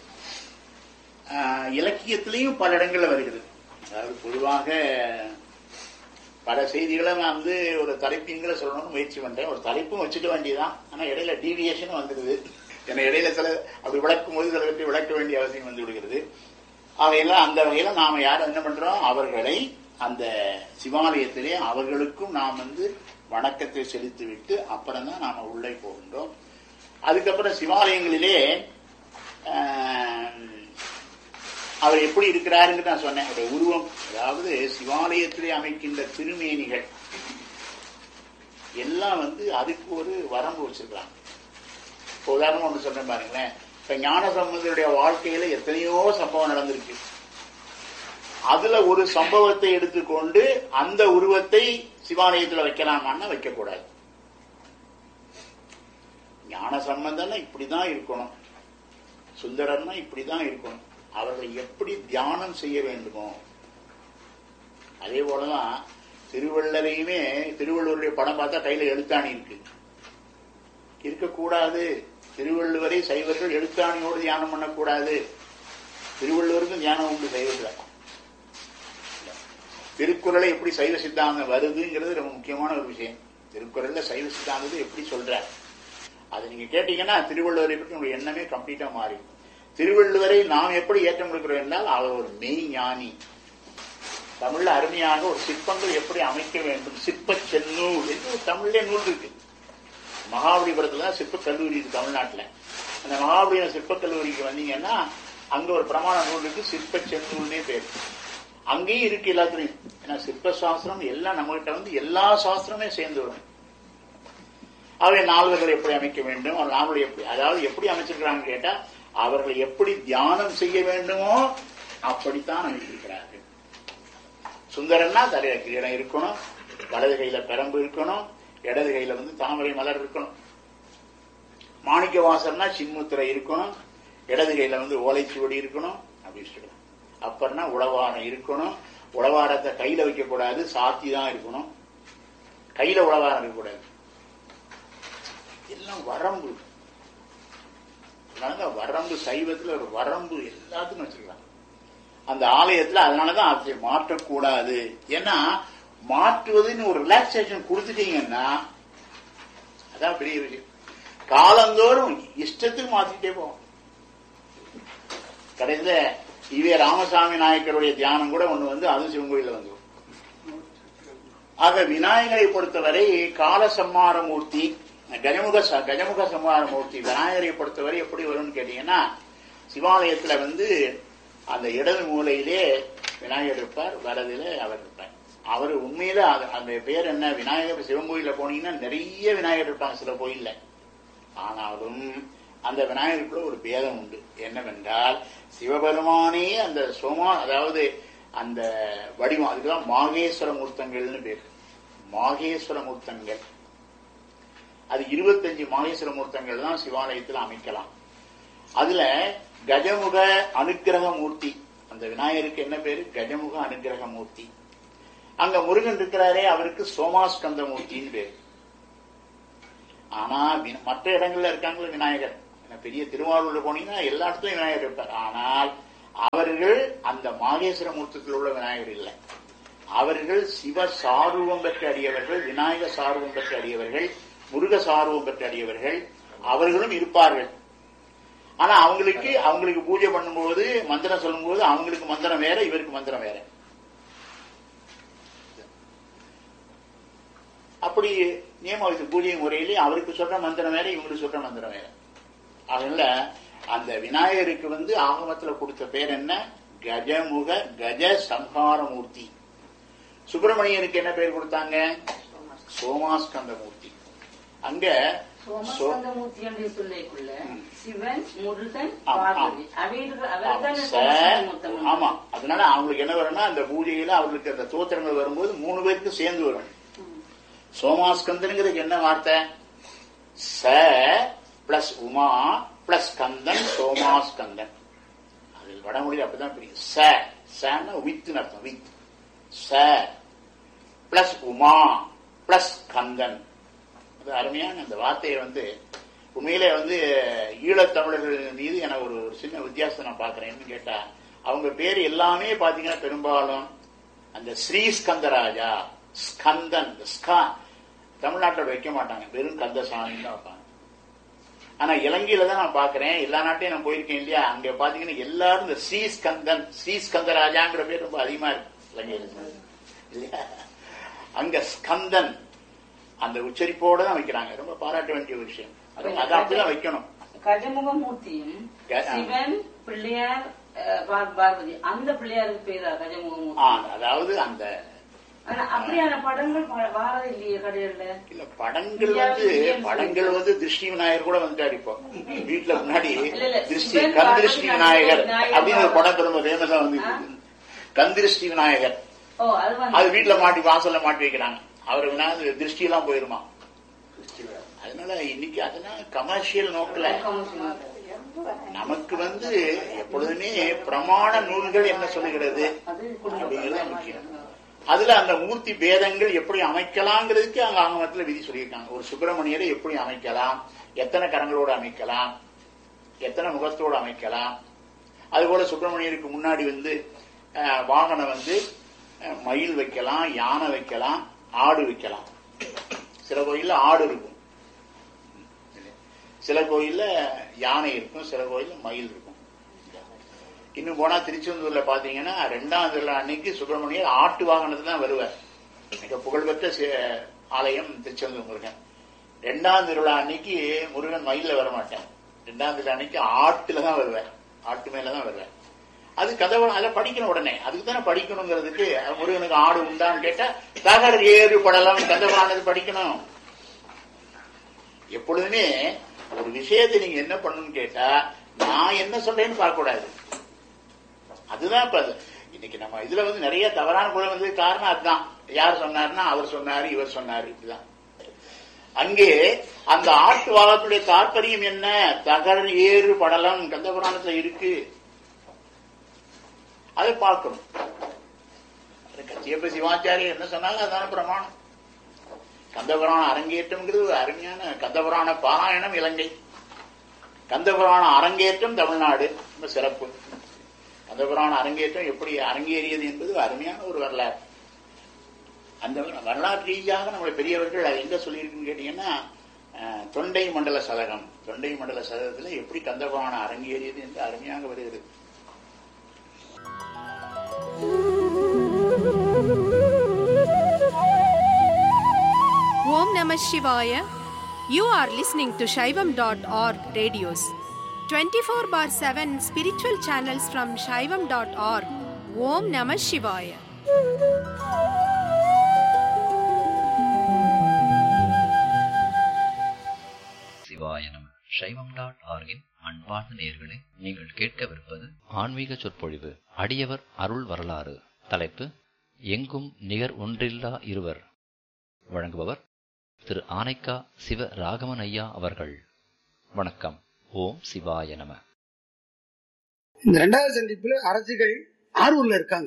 ஆஹ், இலக்கியத்திலையும் பல இடங்கள்ல வருகிறது அதாவது பொதுவாக பல செய்திகளை நான் வந்து ஒரு தலைப்பின்களை சொல்லணும்னு முயற்சி பண்றேன் ஒரு தலைப்பும் வச்சுக்க வேண்டியதான் ஆனா இடையில டீவியேஷன் வந்துடுது ஏன்னா இடையில சில அப்படி விளக்கும் போது சில பற்றி விளக்க வேண்டிய அவசியம் வந்து விடுகிறது அவையெல்லாம் அந்த வகையில நாம யாரும் என்ன பண்றோம் அவர்களை அந்த சிவாலயத்திலே அவர்களுக்கும் நாம் வந்து வணக்கத்தை செலுத்திவிட்டு அப்புறம் தான் நாம உள்ளே போகின்றோம் அதுக்கப்புறம் சிவாலயங்களிலே ஆஹ், அவர் எப்படி இருக்கிறாருன்னு நான் சொன்னேன் அவருடைய உருவம் அதாவது சிவாலயத்திலே அமைக்கின்ற திருமேனிகள் எல்லாம் வந்து அதுக்கு ஒரு வரம்பு வச்சிருக்கிறாங்க இப்போ உதாரணமா ஒன்று சொல்றேன் பாருங்களேன் இப்ப ஞான சம்பந்தருடைய வாழ்க்கையில எத்தனையோ சம்பவம் நடந்திருக்கு அதுல ஒரு சம்பவத்தை எடுத்துக்கொண்டு அந்த உருவத்தை சிவாலயத்துல வைக்கலாமான்னா வைக்கக்கூடாது ஞான சம்பந்தம்னா இப்படிதான் இருக்கணும் சுந்தரம்னா இப்படிதான் இருக்கணும் அவர்களை எப்படி தியானம் செய்ய வேண்டுமோ அதே போலதான் திருவள்ளரையுமே திருவள்ளுவருடைய படம் பார்த்தா கையில எழுத்தாணி இருக்கு இருக்கக்கூடாது திருவள்ளுவரை சைவர்கள் எழுத்தாணியோடு தியானம் பண்ணக்கூடாது திருவள்ளுவருக்கும் தியானம் உண்டு சைவத்தில் திருக்குறளை எப்படி சைவ சித்தாந்தம் வருதுங்கிறது ரொம்ப முக்கியமான ஒரு விஷயம் திருக்குறள்ல சைவ சித்தாந்தத்தை எப்படி சொல்றார் அதை நீங்க கேட்டீங்கன்னா திருவள்ளுவரை பற்றி உங்களுடைய எண்ணமே கம்ப்ளீட்டா மாறி திருவள்ளுவரை நாம் எப்படி ஏற்றம் கொடுக்கிறோம் என்றால் அவர் ஒரு மெய் ஞானி தமிழ்ல அருமையாக ஒரு சிற்பங்கள் எப்படி அமைக்க வேண்டும் சிற்ப செந்நூல் என்று ஒரு தமிழ்லே நூல் இருக்கு மகாபலிபுரத்துல தான் சிற்ப கல்லூரி இருக்கு தமிழ்நாட்டுல அந்த மகாபலிபுரம் சிற்ப கல்லூரிக்கு வந்தீங்கன்னா அங்க ஒரு பிரமாண நூல் இருக்கு சிற்ப செந்நூல்னே பேர் அங்கேயும் இருக்கு எல்லாத்துலயும் ஏன்னா சிற்ப சாஸ்திரம் எல்லாம் நம்மகிட்ட வந்து எல்லா சாஸ்திரமே சேர்ந்து வரும் அவை நால்வர்கள் எப்படி அமைக்க வேண்டும் அவர் நாவல் எப்படி அதாவது எப்படி அமைச்சிருக்கிறாங்க கேட்டா அவர்கள் எப்படி தியானம் செய்ய வேண்டுமோ அப்படித்தான் அமைச்சிருக்கிறார்கள் சுந்தரன்னா தலையில கிரீடம் இருக்கணும் வலது கையில பெரம்பு இருக்கணும் இடது கையில வந்து தாமரை மலர் இருக்கணும் மாணிக்க வாசர்னா சின்முத்திரை இருக்கணும் இடது கையில வந்து ஓலைச்சுவடி இருக்கணும் அப்படின்னு சொல்லுவாங்க அப்புறம்னா உளவாரம் இருக்கணும் உளவாரத்தை கையில வைக்க கூடாது சாத்தி தான் இருக்கணும் கையில உளவாரம் இருக்கக்கூடாது எல்லாம் வரம்பு அதனாலதான் வரம்பு சைவத்துல ஒரு வரம்பு எல்லாத்துக்கும் வச்சிருக்காங்க அந்த ஆலயத்துல அதனாலதான் அதை மாற்றக்கூடாது ஏன்னா மாற்றுவதுன்னு ஒரு ரிலாக்ஸேஷன் கொடுத்துட்டீங்கன்னா அதான் பெரிய விஷயம் காலந்தோறும் இஷ்டத்துக்கு மாத்திட்டே போவோம் கடைசியில இவே ராமசாமி நாயக்கருடைய தியானம் கூட ஒண்ணு வந்து அதுவும் சிவன் கோயில வந்து ஆக விநாயகரை பொறுத்தவரை கால சம்மார மூர்த்தி கஜமுக ச- கஜமுக சம்மார மூர்த்தி விநாயகரை பொறுத்தவரை எப்படி வரும்னு கேட்டீங்கன்னா சிவாலயத்துல வந்து அந்த இடது மூலையிலே விநாயகர் இருப்பார் வலதில அவர் இருப்பார் அவர் உண்மையில அது- அந்த பேர் என்ன விநாயகர் சிவன் கோயில்ல போனீங்கன்னா நிறைய விநாயகர் இருப்பாங்க சில கோயில்ல ஆனாலும் அந்த விநாயகருக்குள்ள ஒரு பேதம் உண்டு என்னவென்றால் சிவபெருமானே அந்த சோமா அதாவது அந்த வடிவம் அதுக்குதான் மாகேஸ்வர மூர்த்தங்கள்னு பேர் மாகேஸ்வர மூர்த்தங்கள் அது இருபத்தஞ்சு மாகேஸ்வர மூர்த்தங்கள் தான் சிவாலயத்தில் அமைக்கலாம் அதுல கஜமுக அனுக்கிரக மூர்த்தி அந்த விநாயகருக்கு என்ன பேரு கஜமுக அனுக்கிரக மூர்த்தி அங்க முருகன் இருக்கிறாரே அவருக்கு சோமாஸ்கந்த மூர்த்தின்னு பேரு ஆனா வி- மற்ற இடங்கள்ல இருக்காங்களே விநாயகர் ஏன்னா பெரிய திருவாரூர்ல போனீங்கன்னா எல்லா இடத்துலயும் விநாயகர் இருப்பார் ஆனால் அவர்கள் அந்த மாகேஸ்வர மூர்த்தத்தில் உள்ள விநாயகர் இல்லை அவர்கள் சிவ சாரூபம் பெற்ற அடியவர்கள் விநாயக சாரூபம் பெற்ற அடியவர்கள் முருக சாரூபம் பெற்ற அடியவர்கள் அவர்களும் இருப்பார்கள் ஆனா அவங்களுக்கு அவங்களுக்கு பூஜை பண்ணும்போது மந்திரம் சொல்லும்போது அவங்களுக்கு மந்திரம் வேற இவருக்கு மந்திரம் வேற அப்படி நியமவித்து பூஜை முறையிலே அவருக்கு சொல்ற மந்திரம் வேற இவங்களுக்கு சொல்ற மந்திரம் வேற அதனால அந்த விநாயகருக்கு வந்து ஆகமத்துல கொடுத்த பேர் என்ன கஜமுக கஜ சம்ஹாரமூர்த்தி சுப்பிரமணியனுக்கு என்ன பேர் கொடுத்தாங்க சோமாஸ்கந்த மூர்த்தி அங்க சோ- சோமஸ்கந்தமூர்த்தி என்று சொல்லிக்குள்ள ம். சிவன் முருகன் ஆமா, பார்வதி அவைகள் ஆமா, அவர்தான் ச- ஆமா அதனால அவங்களுக்கு என்ன வரும்னா அந்த பூஜையில அவர்களுக்கு அந்த தோத்திரங்கள் வரும்போது மூணு பேருக்கு சேர்ந்து வரும் சோமாஸ்கந்தனுங்கிறதுக்கு என்ன வார்த்தை ச பிளஸ் உமா பிளஸ் கந்தன் சோமாஸ்கந்தன் அது வடமொழியில் அப்படிதான் புரியும் ச சன்னா வித்துன்னு அர்த்தம் வித் ச பிளஸ் உமா பிளஸ் கந்தன் அது அருமையான அந்த வார்த்தையை வந்து உண்மையிலே வந்து ஈழத்தமிழர்கள் மீது எனக்கு ஒரு ஒரு சின்ன வித்தியாசம் நான் பார்க்கிறேன் என்னன்னு கேட்டா அவங்க பேர் எல்லாமே பாத்தீங்கன்னா பெரும்பாலும் அந்த ஸ்ரீ ஸ்கந்தராஜா ஸ்கந்தன் இந்த ஸ்கா தமிழ்நாட்டோட வைக்க மாட்டாங்க வெறும் கந்தசாமி தான் வைப்பாங்க ஆனா இலங்கையில தான் நான் பாக்குறேன் எல்லா நாட்டையும் நான் போயிருக்கேன் இல்லையா அங்க பாத்தீங்கன்னா எல்லாரும் இந்த ஸ்ரீ ஸ்கந்தன் ஸ்ரீ ஸ்கந்தராஜாங்கிற பேர் ரொம்ப அதிகமா இருக்கு இலங்கையில இல்லையா அங்க ஸ்கந்தன் அந்த உச்சரிப்போட தான் வைக்கிறாங்க ரொம்ப பாராட்ட வேண்டிய ஒரு விஷயம் அது அது அப்படிதான் வைக்கணும் கஜமுகமூர்த்தியும் க- ஆ. சிவன் பிள்ளையார் அஹ், பார்- பார்வதி அந்த பிள்ளையாருக்கு பேரா ஆ, கஜமுகமூர்த்தி அதாவது அந்த ஆனா அப்படியான படங்கள் ப- வாரது இல்லையே கடையில இல்ல படங்கள் வந்து படங்கள் வந்து திருஷ்டி விநாயகர் கூட வந்துட்டாரு இப்போ வீட்டுல முன்னாடி இல்ல, இல்ல, திருஷ்டி சிவன் கண் பார்வதி திருஷ்டி விநாயகர் விநாயகர் அப்படின்னு ஒரு படம் ரொம்ப ஃபேமஸா வந்து ஆ. கண் திருஷ்டி விநாயகர் ஓ அது அது வந்து வீட்டுல மாட்டி வாசல்ல மாட்டி வைக்கிறாங்க அவர் விநாயகர் திருஷ்டி எல்லாம் போயிருமா அதனால இன்னைக்கு அதெல்லாம் கமர்ஷியல் நோக்கில் நமக்கு வந்து எப்பொழுதுமே பிரமாண நூல்கள் என்ன சொல்லுகிறது அது அப்படிங்கிறது முக்கியம் அதுல அந்த மூர்த்தி பேதங்கள் எப்படி அமைக்கலாங்கிறதுக்கு அங்க ஆங்கமத்துல விதி சொல்லியிருக்காங்க ஒரு சுப்பிரமணியரை எப்படி அமைக்கலாம் எத்தனை கரங்களோடு அமைக்கலாம் எத்தனை முகத்தோடு அமைக்கலாம் அதுபோல சுப்பிரமணியருக்கு முன்னாடி வந்து அஹ், வாகனம் வந்து அஹ், மயில் வைக்கலாம் யானை வைக்கலாம் ஆடு வைக்கலாம் சில கோயில்ல ஆடு இருக்கும் சில கோயில்ல யானை இருக்கும் சில கோயில்ல மயில் இருக்கும் இன்னும் போனா திருச்செந்தூர்ல பாத்தீங்கன்னா ரெண்டாம் திருவிழா அன்னைக்கு சுப்பிரமணியர் ஆட்டு வாகனத்துல தான் வருவார் மிக புகழ்பெற்ற சி- ஆலயம் திருச்செந்தூர் முருகன் ரெண்டாம் திருவிழா அன்னைக்கு முருகன் மயில்ல வர மாட்டார் ரெண்டாம் திருவிழா அன்னைக்கு ஆட்டுல தான் வருவார் ஆட்டு மேல தான் வருவார் அது கதவு அதை படிக்கணும் உடனே அதுக்கு தானே படிக்கணுங்கிறதுக்கு முருகனுக்கு ஆடு உண்டான்னு கேட்டா தகர் ஏறு படலம் கதவானது படிக்கணும் எப்பொழுதுமே ஒரு விஷயத்தை நீங்க என்ன பண்ணணும்னு கேட்டா நான் என்ன சொல்றேன்னு பார்க்க கூடாது அதுதான் இப்ப அது. இன்னைக்கு நம்ம இதுல வந்து நிறைய தவறான குழந்தை வந்து காரணம் அதுதான் யார் சொன்னாருன்னா அவர் சொன்னாரு இவர் சொன்னாரு இப்படிதான் அங்கே அந்த ஆட்டு வாகத்துடைய தாற்பயம் என்ன தகர் ஏறு படலம் கந்தபுராணத்துல இருக்கு அதை பார்க்கணும் அது கச்சியப்ப சிவாச்சாரியர் என்ன சொன்னாலும் அதான பிரமாணம் கந்தபுராண அரங்கேற்றம்ங்கிறது ஒரு அருமையான கந்தபுராண பாராயணம் இலங்கை கந்தபுராண அரங்கேற்றம் தமிழ்நாடு ரொம்ப சிறப்பு கந்தபுராண அரங்கேற்றம் எப்படி அரங்கேறியது என்பது அருமையான ஒரு வரலாறு அந்த வரலாற்று ரீதியாக நம்முடைய பெரியவர்கள் அது எங்க சொல்லியிருக்குன்னு கேட்டீங்கன்னா அஹ், தொண்டை மண்டல சதகம் தொண்டை மண்டல சதகத்துல எப்படி கந்தபுராண அரங்கேறியது என்று அருமையாக வருகிறது Om Namah Shivaya. You are listening to Shaivam.org radios. 24 bar 7 spiritual channels from Shaivam.org. Om Namah Shivaya. சிவாய நம சைவம் டாட் ஆர்கின் அன்பார்ந்த நேயர்களே நீங்கள் கேட்கவிருப்பது ஆன்மீக சொற்பொழிவு அடியவர் அருள் வரலாறு தலைப்பு எங்கும் நிகர் ஒன்றில்லா இருவர் வழங்குபவர் திரு ஆனைக்கா சிவ ராகவன் ஐயா அவர்கள் வணக்கம் ஓம் சிவாய நம இந்த ரெண்டாவது சந்திப்புல அரசுகள் ஆரூர்ல இருக்காங்க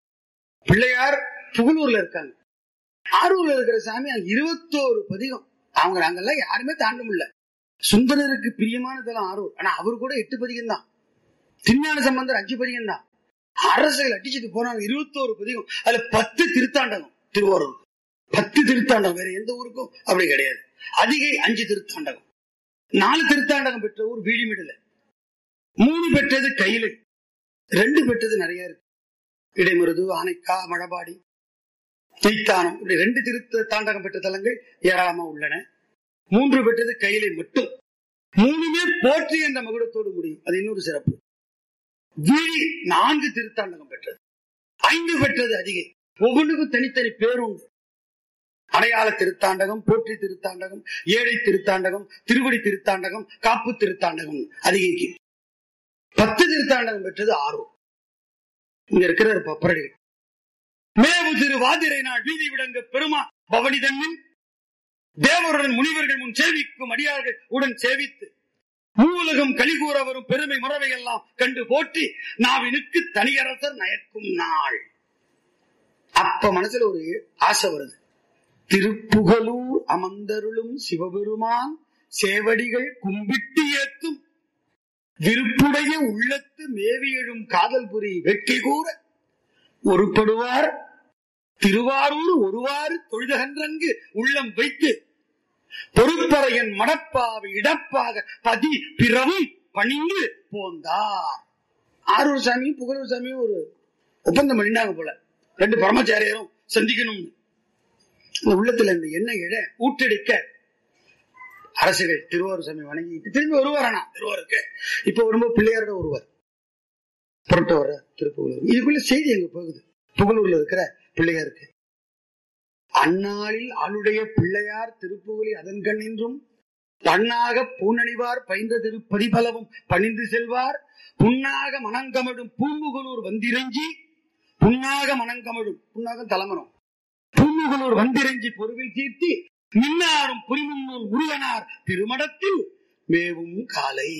பிள்ளையார் புகழூர்ல இருக்காங்க ஆரூர்ல இருக்கிற சாமி இருபத்தோரு பதிகம் அவங்க நாங்கெல்லாம் யாருமே தாண்ட முடியல சுந்தரருக்கு பிரியமானதெல்லாம் ஆரூர் ஆனா அவரு கூட எட்டு பதிகம் தான் திருஞான சம்பந்தர் அஞ்சு பதிகம் தான் அரசுகள் அடிச்சுட்டு போனாங்க இருபத்தோரு பதிகம் அதுல பத்து திருத்தாண்டகம் திருவாரூர் பத்து திருத்தாண்டகம் வேற எந்த ஊருக்கும் அப்படி கிடையாது அதிகை அஞ்சு திருத்தாண்டகம் நாலு திருத்தாண்டகம் பெற்ற ஊர் வீழிமிடல மூணு பெற்றது கையிலை ரெண்டு பெற்றது நிறைய இருக்கு இடைமருது ஆனைக்கா மழபாடி நெய்த்தானம் இப்படி ரெண்டு திரு தாண்டகம் பெற்ற தலங்கள் ஏராளமா உள்ளன மூன்று பெற்றது கையிலை மட்டும் மூணுமே போற்றி என்ற மகுடத்தோடு முடியும் அது இன்னொரு சிறப்பு வீழி நான்கு திருத்தாண்டகம் பெற்றது ஐந்து பெற்றது அதிகை ஒவ்வொன்றுக்கும் தனித்தனி பேருண்டு அடையாள திருத்தாண்டகம் போற்றி திருத்தாண்டகம் ஏழை திருத்தாண்டகம் திருவடி திருத்தாண்டகம் காப்பு திருத்தாண்டகம் அதிகைக்கு பத்து திருத்தாண்டகம் பெற்றது ஆறு இங்க இருக்கிற பப்பரடிகள் மேவு திரு வாதிரை நாள் வீதி விடங்க பெருமா பவனி தன்னின் தேவருடன் முனிவர்கள் முன் சேவிக்கும் அடியார்கள் உடன் சேவித்து மூலகம் கலிகூற வரும் பெருமை முறவை எல்லாம் கண்டு போற்றி நாவினுக்கு தனியரசர் நயக்கும் நாள் அப்ப மனசுல ஒரு ஆசை வருது திருப்புகலூர் அமர்ந்தருளும் சிவபெருமான் சேவடிகள் கும்பிட்டு ஏத்தும் விருப்புடைய உள்ளத்து மேவி எழும் காதல் புரி வெற்றி கூற ஒருப்படுவார் திருவாரூர் ஒருவாறு தொழுதகன்றங்கு உள்ளம் வைத்து பொறுப்பறையன் மடப்பாவை இடப்பாக பதி பிறவும் பணிந்து போந்தார் ஆரூர் சாமி புகழூர் சாமியும் ஒரு ஒப்பந்தம் பண்ணிட்டாங்க போல ரெண்டு பரமச்சாரியரும் சந்திக்கணும்னு இந்த உள்ளத்துல இந்த எண்ணெய் இட ஊற்றெடுக்க அரசுகள் திருவாரூர் சாமி வணங்கிட்டு திரும்பி வருவார் ஆனா திருவாரூருக்கு இப்ப வரும்போது பிள்ளையாரோட ஒருவர் புரட்ட வர திருப்புகலூர் இதுக்குள்ள செய்தி எங்க போகுது புகழூர்ல இருக்கிற பிள்ளையாருக்கு அந்நாளில் ஆளுடைய பிள்ளையார் திருப்புகலி அதன் கண்ணின்றும் தன்னாக பூனணிவார் பயின்ற திருப்பதி பலவும் பணிந்து செல்வார் புன்னாக மணங்கமடும் பூமுகலூர் வந்திரஞ்சி புன்னாக மணங்கமடும் புன்னாகம் தலைமரம் பூமுகலூர் வந்திரஞ்சி பொருவில் தீர்த்தி மின்னாரும் புரிமுன்னூர் முருகனார் திருமடத்தில் மேவும் காலை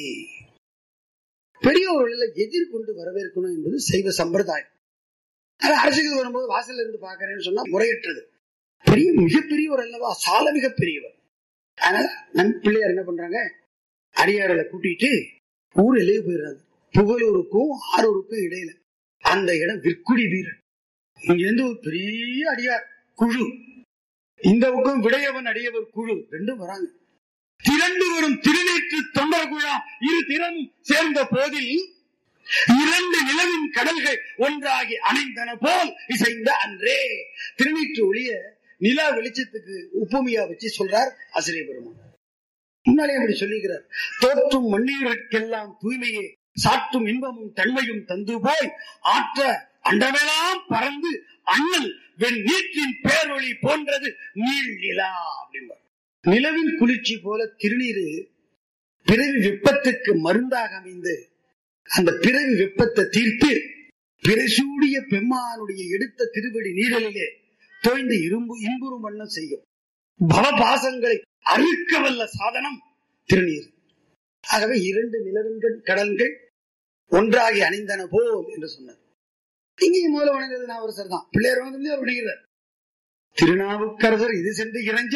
பெரியவர்களை எதிர்கொண்டு வரவேற்கணும் என்பது சைவ சம்பிரதாயம் அது அரசுக்கு வரும்போது வாசல்ல இருந்து பாக்குறேன்னு சொன்னா முறையற்றது பெரிய மிகப்பெரியவர் அல்லவா சால மிக பெரியவர் அதனால நம் பிள்ளையார் என்ன பண்றாங்க அடியார்களை கூட்டிட்டு ஊர் எல்லையே போயிடுறாங்க புகழூருக்கும் ஆரூருக்கும் இடையில அந்த இடம் விற்குடி வீரன் இங்க இருந்து ஒரு பெரிய அடியார் குழு இந்த பக்கம் விடையவன் அடியவர் குழு ரெண்டும் வராங்க திரண்டு வரும் திருநீற்று தொண்டர் குழாம் இரு திறமும் சேர்ந்த போதில் இரண்டு நிலவின் கடல்கள் ஒன்றாகி அணைந்தன போல் இசைந்த அன்றே திருநீற்று ஒளிய நிலா வெளிச்சத்துக்கு உப்புமையா வச்சு சொல்றார் ஆசிரியர் பெருமான் முன்னாலே அப்படி சொல்லிக்கிறார் தோற்றும் மண்ணீருக்கெல்லாம் தூய்மையே சாற்றும் இன்பமும் தன்மையும் தந்து போய் ஆற்ற அண்டமெல்லாம் பறந்து அண்ணல் வெண் நீற்றின் பேரொளி போன்றது நீள் நிலா அப்படிம்பார் நிலவின் குளிர்ச்சி போல திருநீரு பிறவி வெப்பத்துக்கு மருந்தாக அமைந்து அந்த பிறவி வெப்பத்தை தீர்த்து பிறசூடிய பெம்மானுடைய எடுத்த திருவடி நீழலிலே தோய்ந்து இரும்பு இன்புறும் வண்ணம் செய்யும் பவபாசங்களை அறுக்க வல்ல சாதனம் திருநீர் ஆகவே இரண்டு நிலவின்கள் கடல்கள் ஒன்றாகி அணைந்தன போல் என்று சொன்னார் இங்கேயும் மூல வணங்குறது நாவரசர் தான் பிள்ளையர் வணங்குறது அவர் வணங்குகிறார் திருநாவுக்கரசர் இது சென்று இறைஞ்ச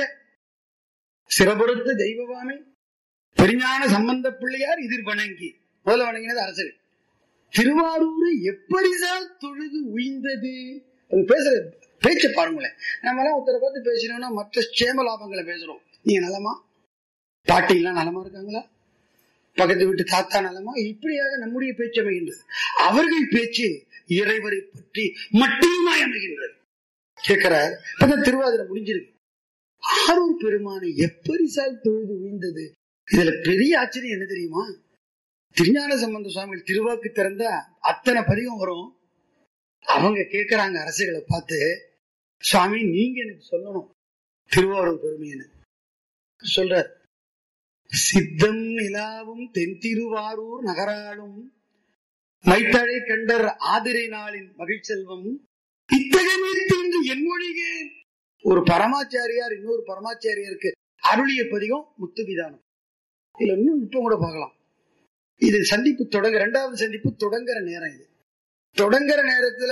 சிறபுறத்த தெய்வவாமை பெருஞான சம்பந்த பிள்ளையார் இதிர் வணங்கி முதல்ல வணங்கினது அரசர் திருவாரூரை எப்படிதான் தொழுது உயிந்தது அவங்க பேசுற பேச்ச பாருங்களேன் நம்ம எல்லாம் ஒருத்தரை பார்த்து பேசணும்னா மற்ற சேம லாபங்களை பேசுறோம் நீங்க நலமா பாட்டி எல்லாம் நலமா இருக்காங்களா பக்கத்து வீட்டு தாத்தா நலமா இப்படியாக நம்முடைய பேச்சு அமைகின்றது அவர்கள் பேச்சு இறைவரை பற்றி மட்டுமே அமைகின்றது கேட்கிறார் இப்பதான் திருவாதிரை முடிஞ்சிருக்கு ஆரூர் பெருமானை எப்பரிசால் தொழுது உயிந்தது இதுல பெரிய ஆச்சரியம் என்ன தெரியுமா திருஞான சம்பந்த சுவாமிகள் திருவாக்கு திறந்தா அத்தனை பதிகம் வரும் அவங்க கேட்கிறாங்க அரசுகளை பார்த்து சுவாமி நீங்க எனக்கு சொல்லணும் திருவாரூர் பெருமைன்னு சொல்றார் சித்தம் நிலாவும் தென் திருவாரூர் நகராலும் மைத்தழை கண்டர் ஆதிரை நாளின் மகிழ்ச்செல்வம் இத்தகமே தீங்கு என் மொழிகே ஒரு பரமாச்சாரியார் இன்னொரு பரமாச்சாரியருக்கு அருளிய பதிகம் முத்துவிதானம் இதுல இன்னும் இப்ப கூட பார்க்கலாம் இது சந்திப்பு தொடங்க இரண்டாவது சந்திப்பு தொடங்குற நேரம் இது தொடங்குற நேரத்துல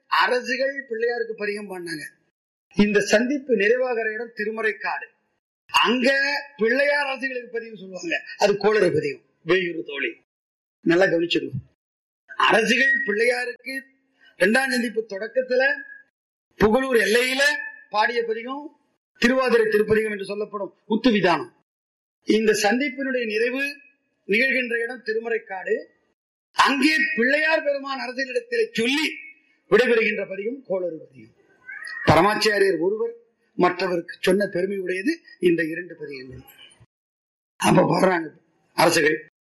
அரசுகள் பிள்ளையாருக்கு பரிகம் பண்ணாங்க இந்த சந்திப்பு நிறைவாகிற இடம் திருமறைக்காடு அங்க பிள்ளையார் அரசுகளுக்கு பதிவு சொல்லுவாங்க அது கோளறு பதிவு வேயூர் தோழி நல்லா கவனிச்சிருக்கும் அரசுகள் பிள்ளையாருக்கு இரண்டாம் சந்திப்பு தொடக்கத்துல புகழூர் எல்லையில பாடிய பதிகம் திருவாதிரை திருப்பதிகம் என்று சொல்லப்படும் உத்து விதானம் இந்த சந்திப்பினுடைய நிறைவு நிகழ்கின்ற இடம் திருமறைக்காடு அங்கே பிள்ளையார் பெருமான் அரசியலிடத்திலே சொல்லி விடைபெறுகின்ற பதிகம் கோளறு பதிகம் பரமாச்சாரியர் ஒருவர் மற்றவருக்கு சொன்ன பெருமை உடையது இந்த இரண்டு பதிகங்கள் அப்ப பாடுறாங்க அரசுகள்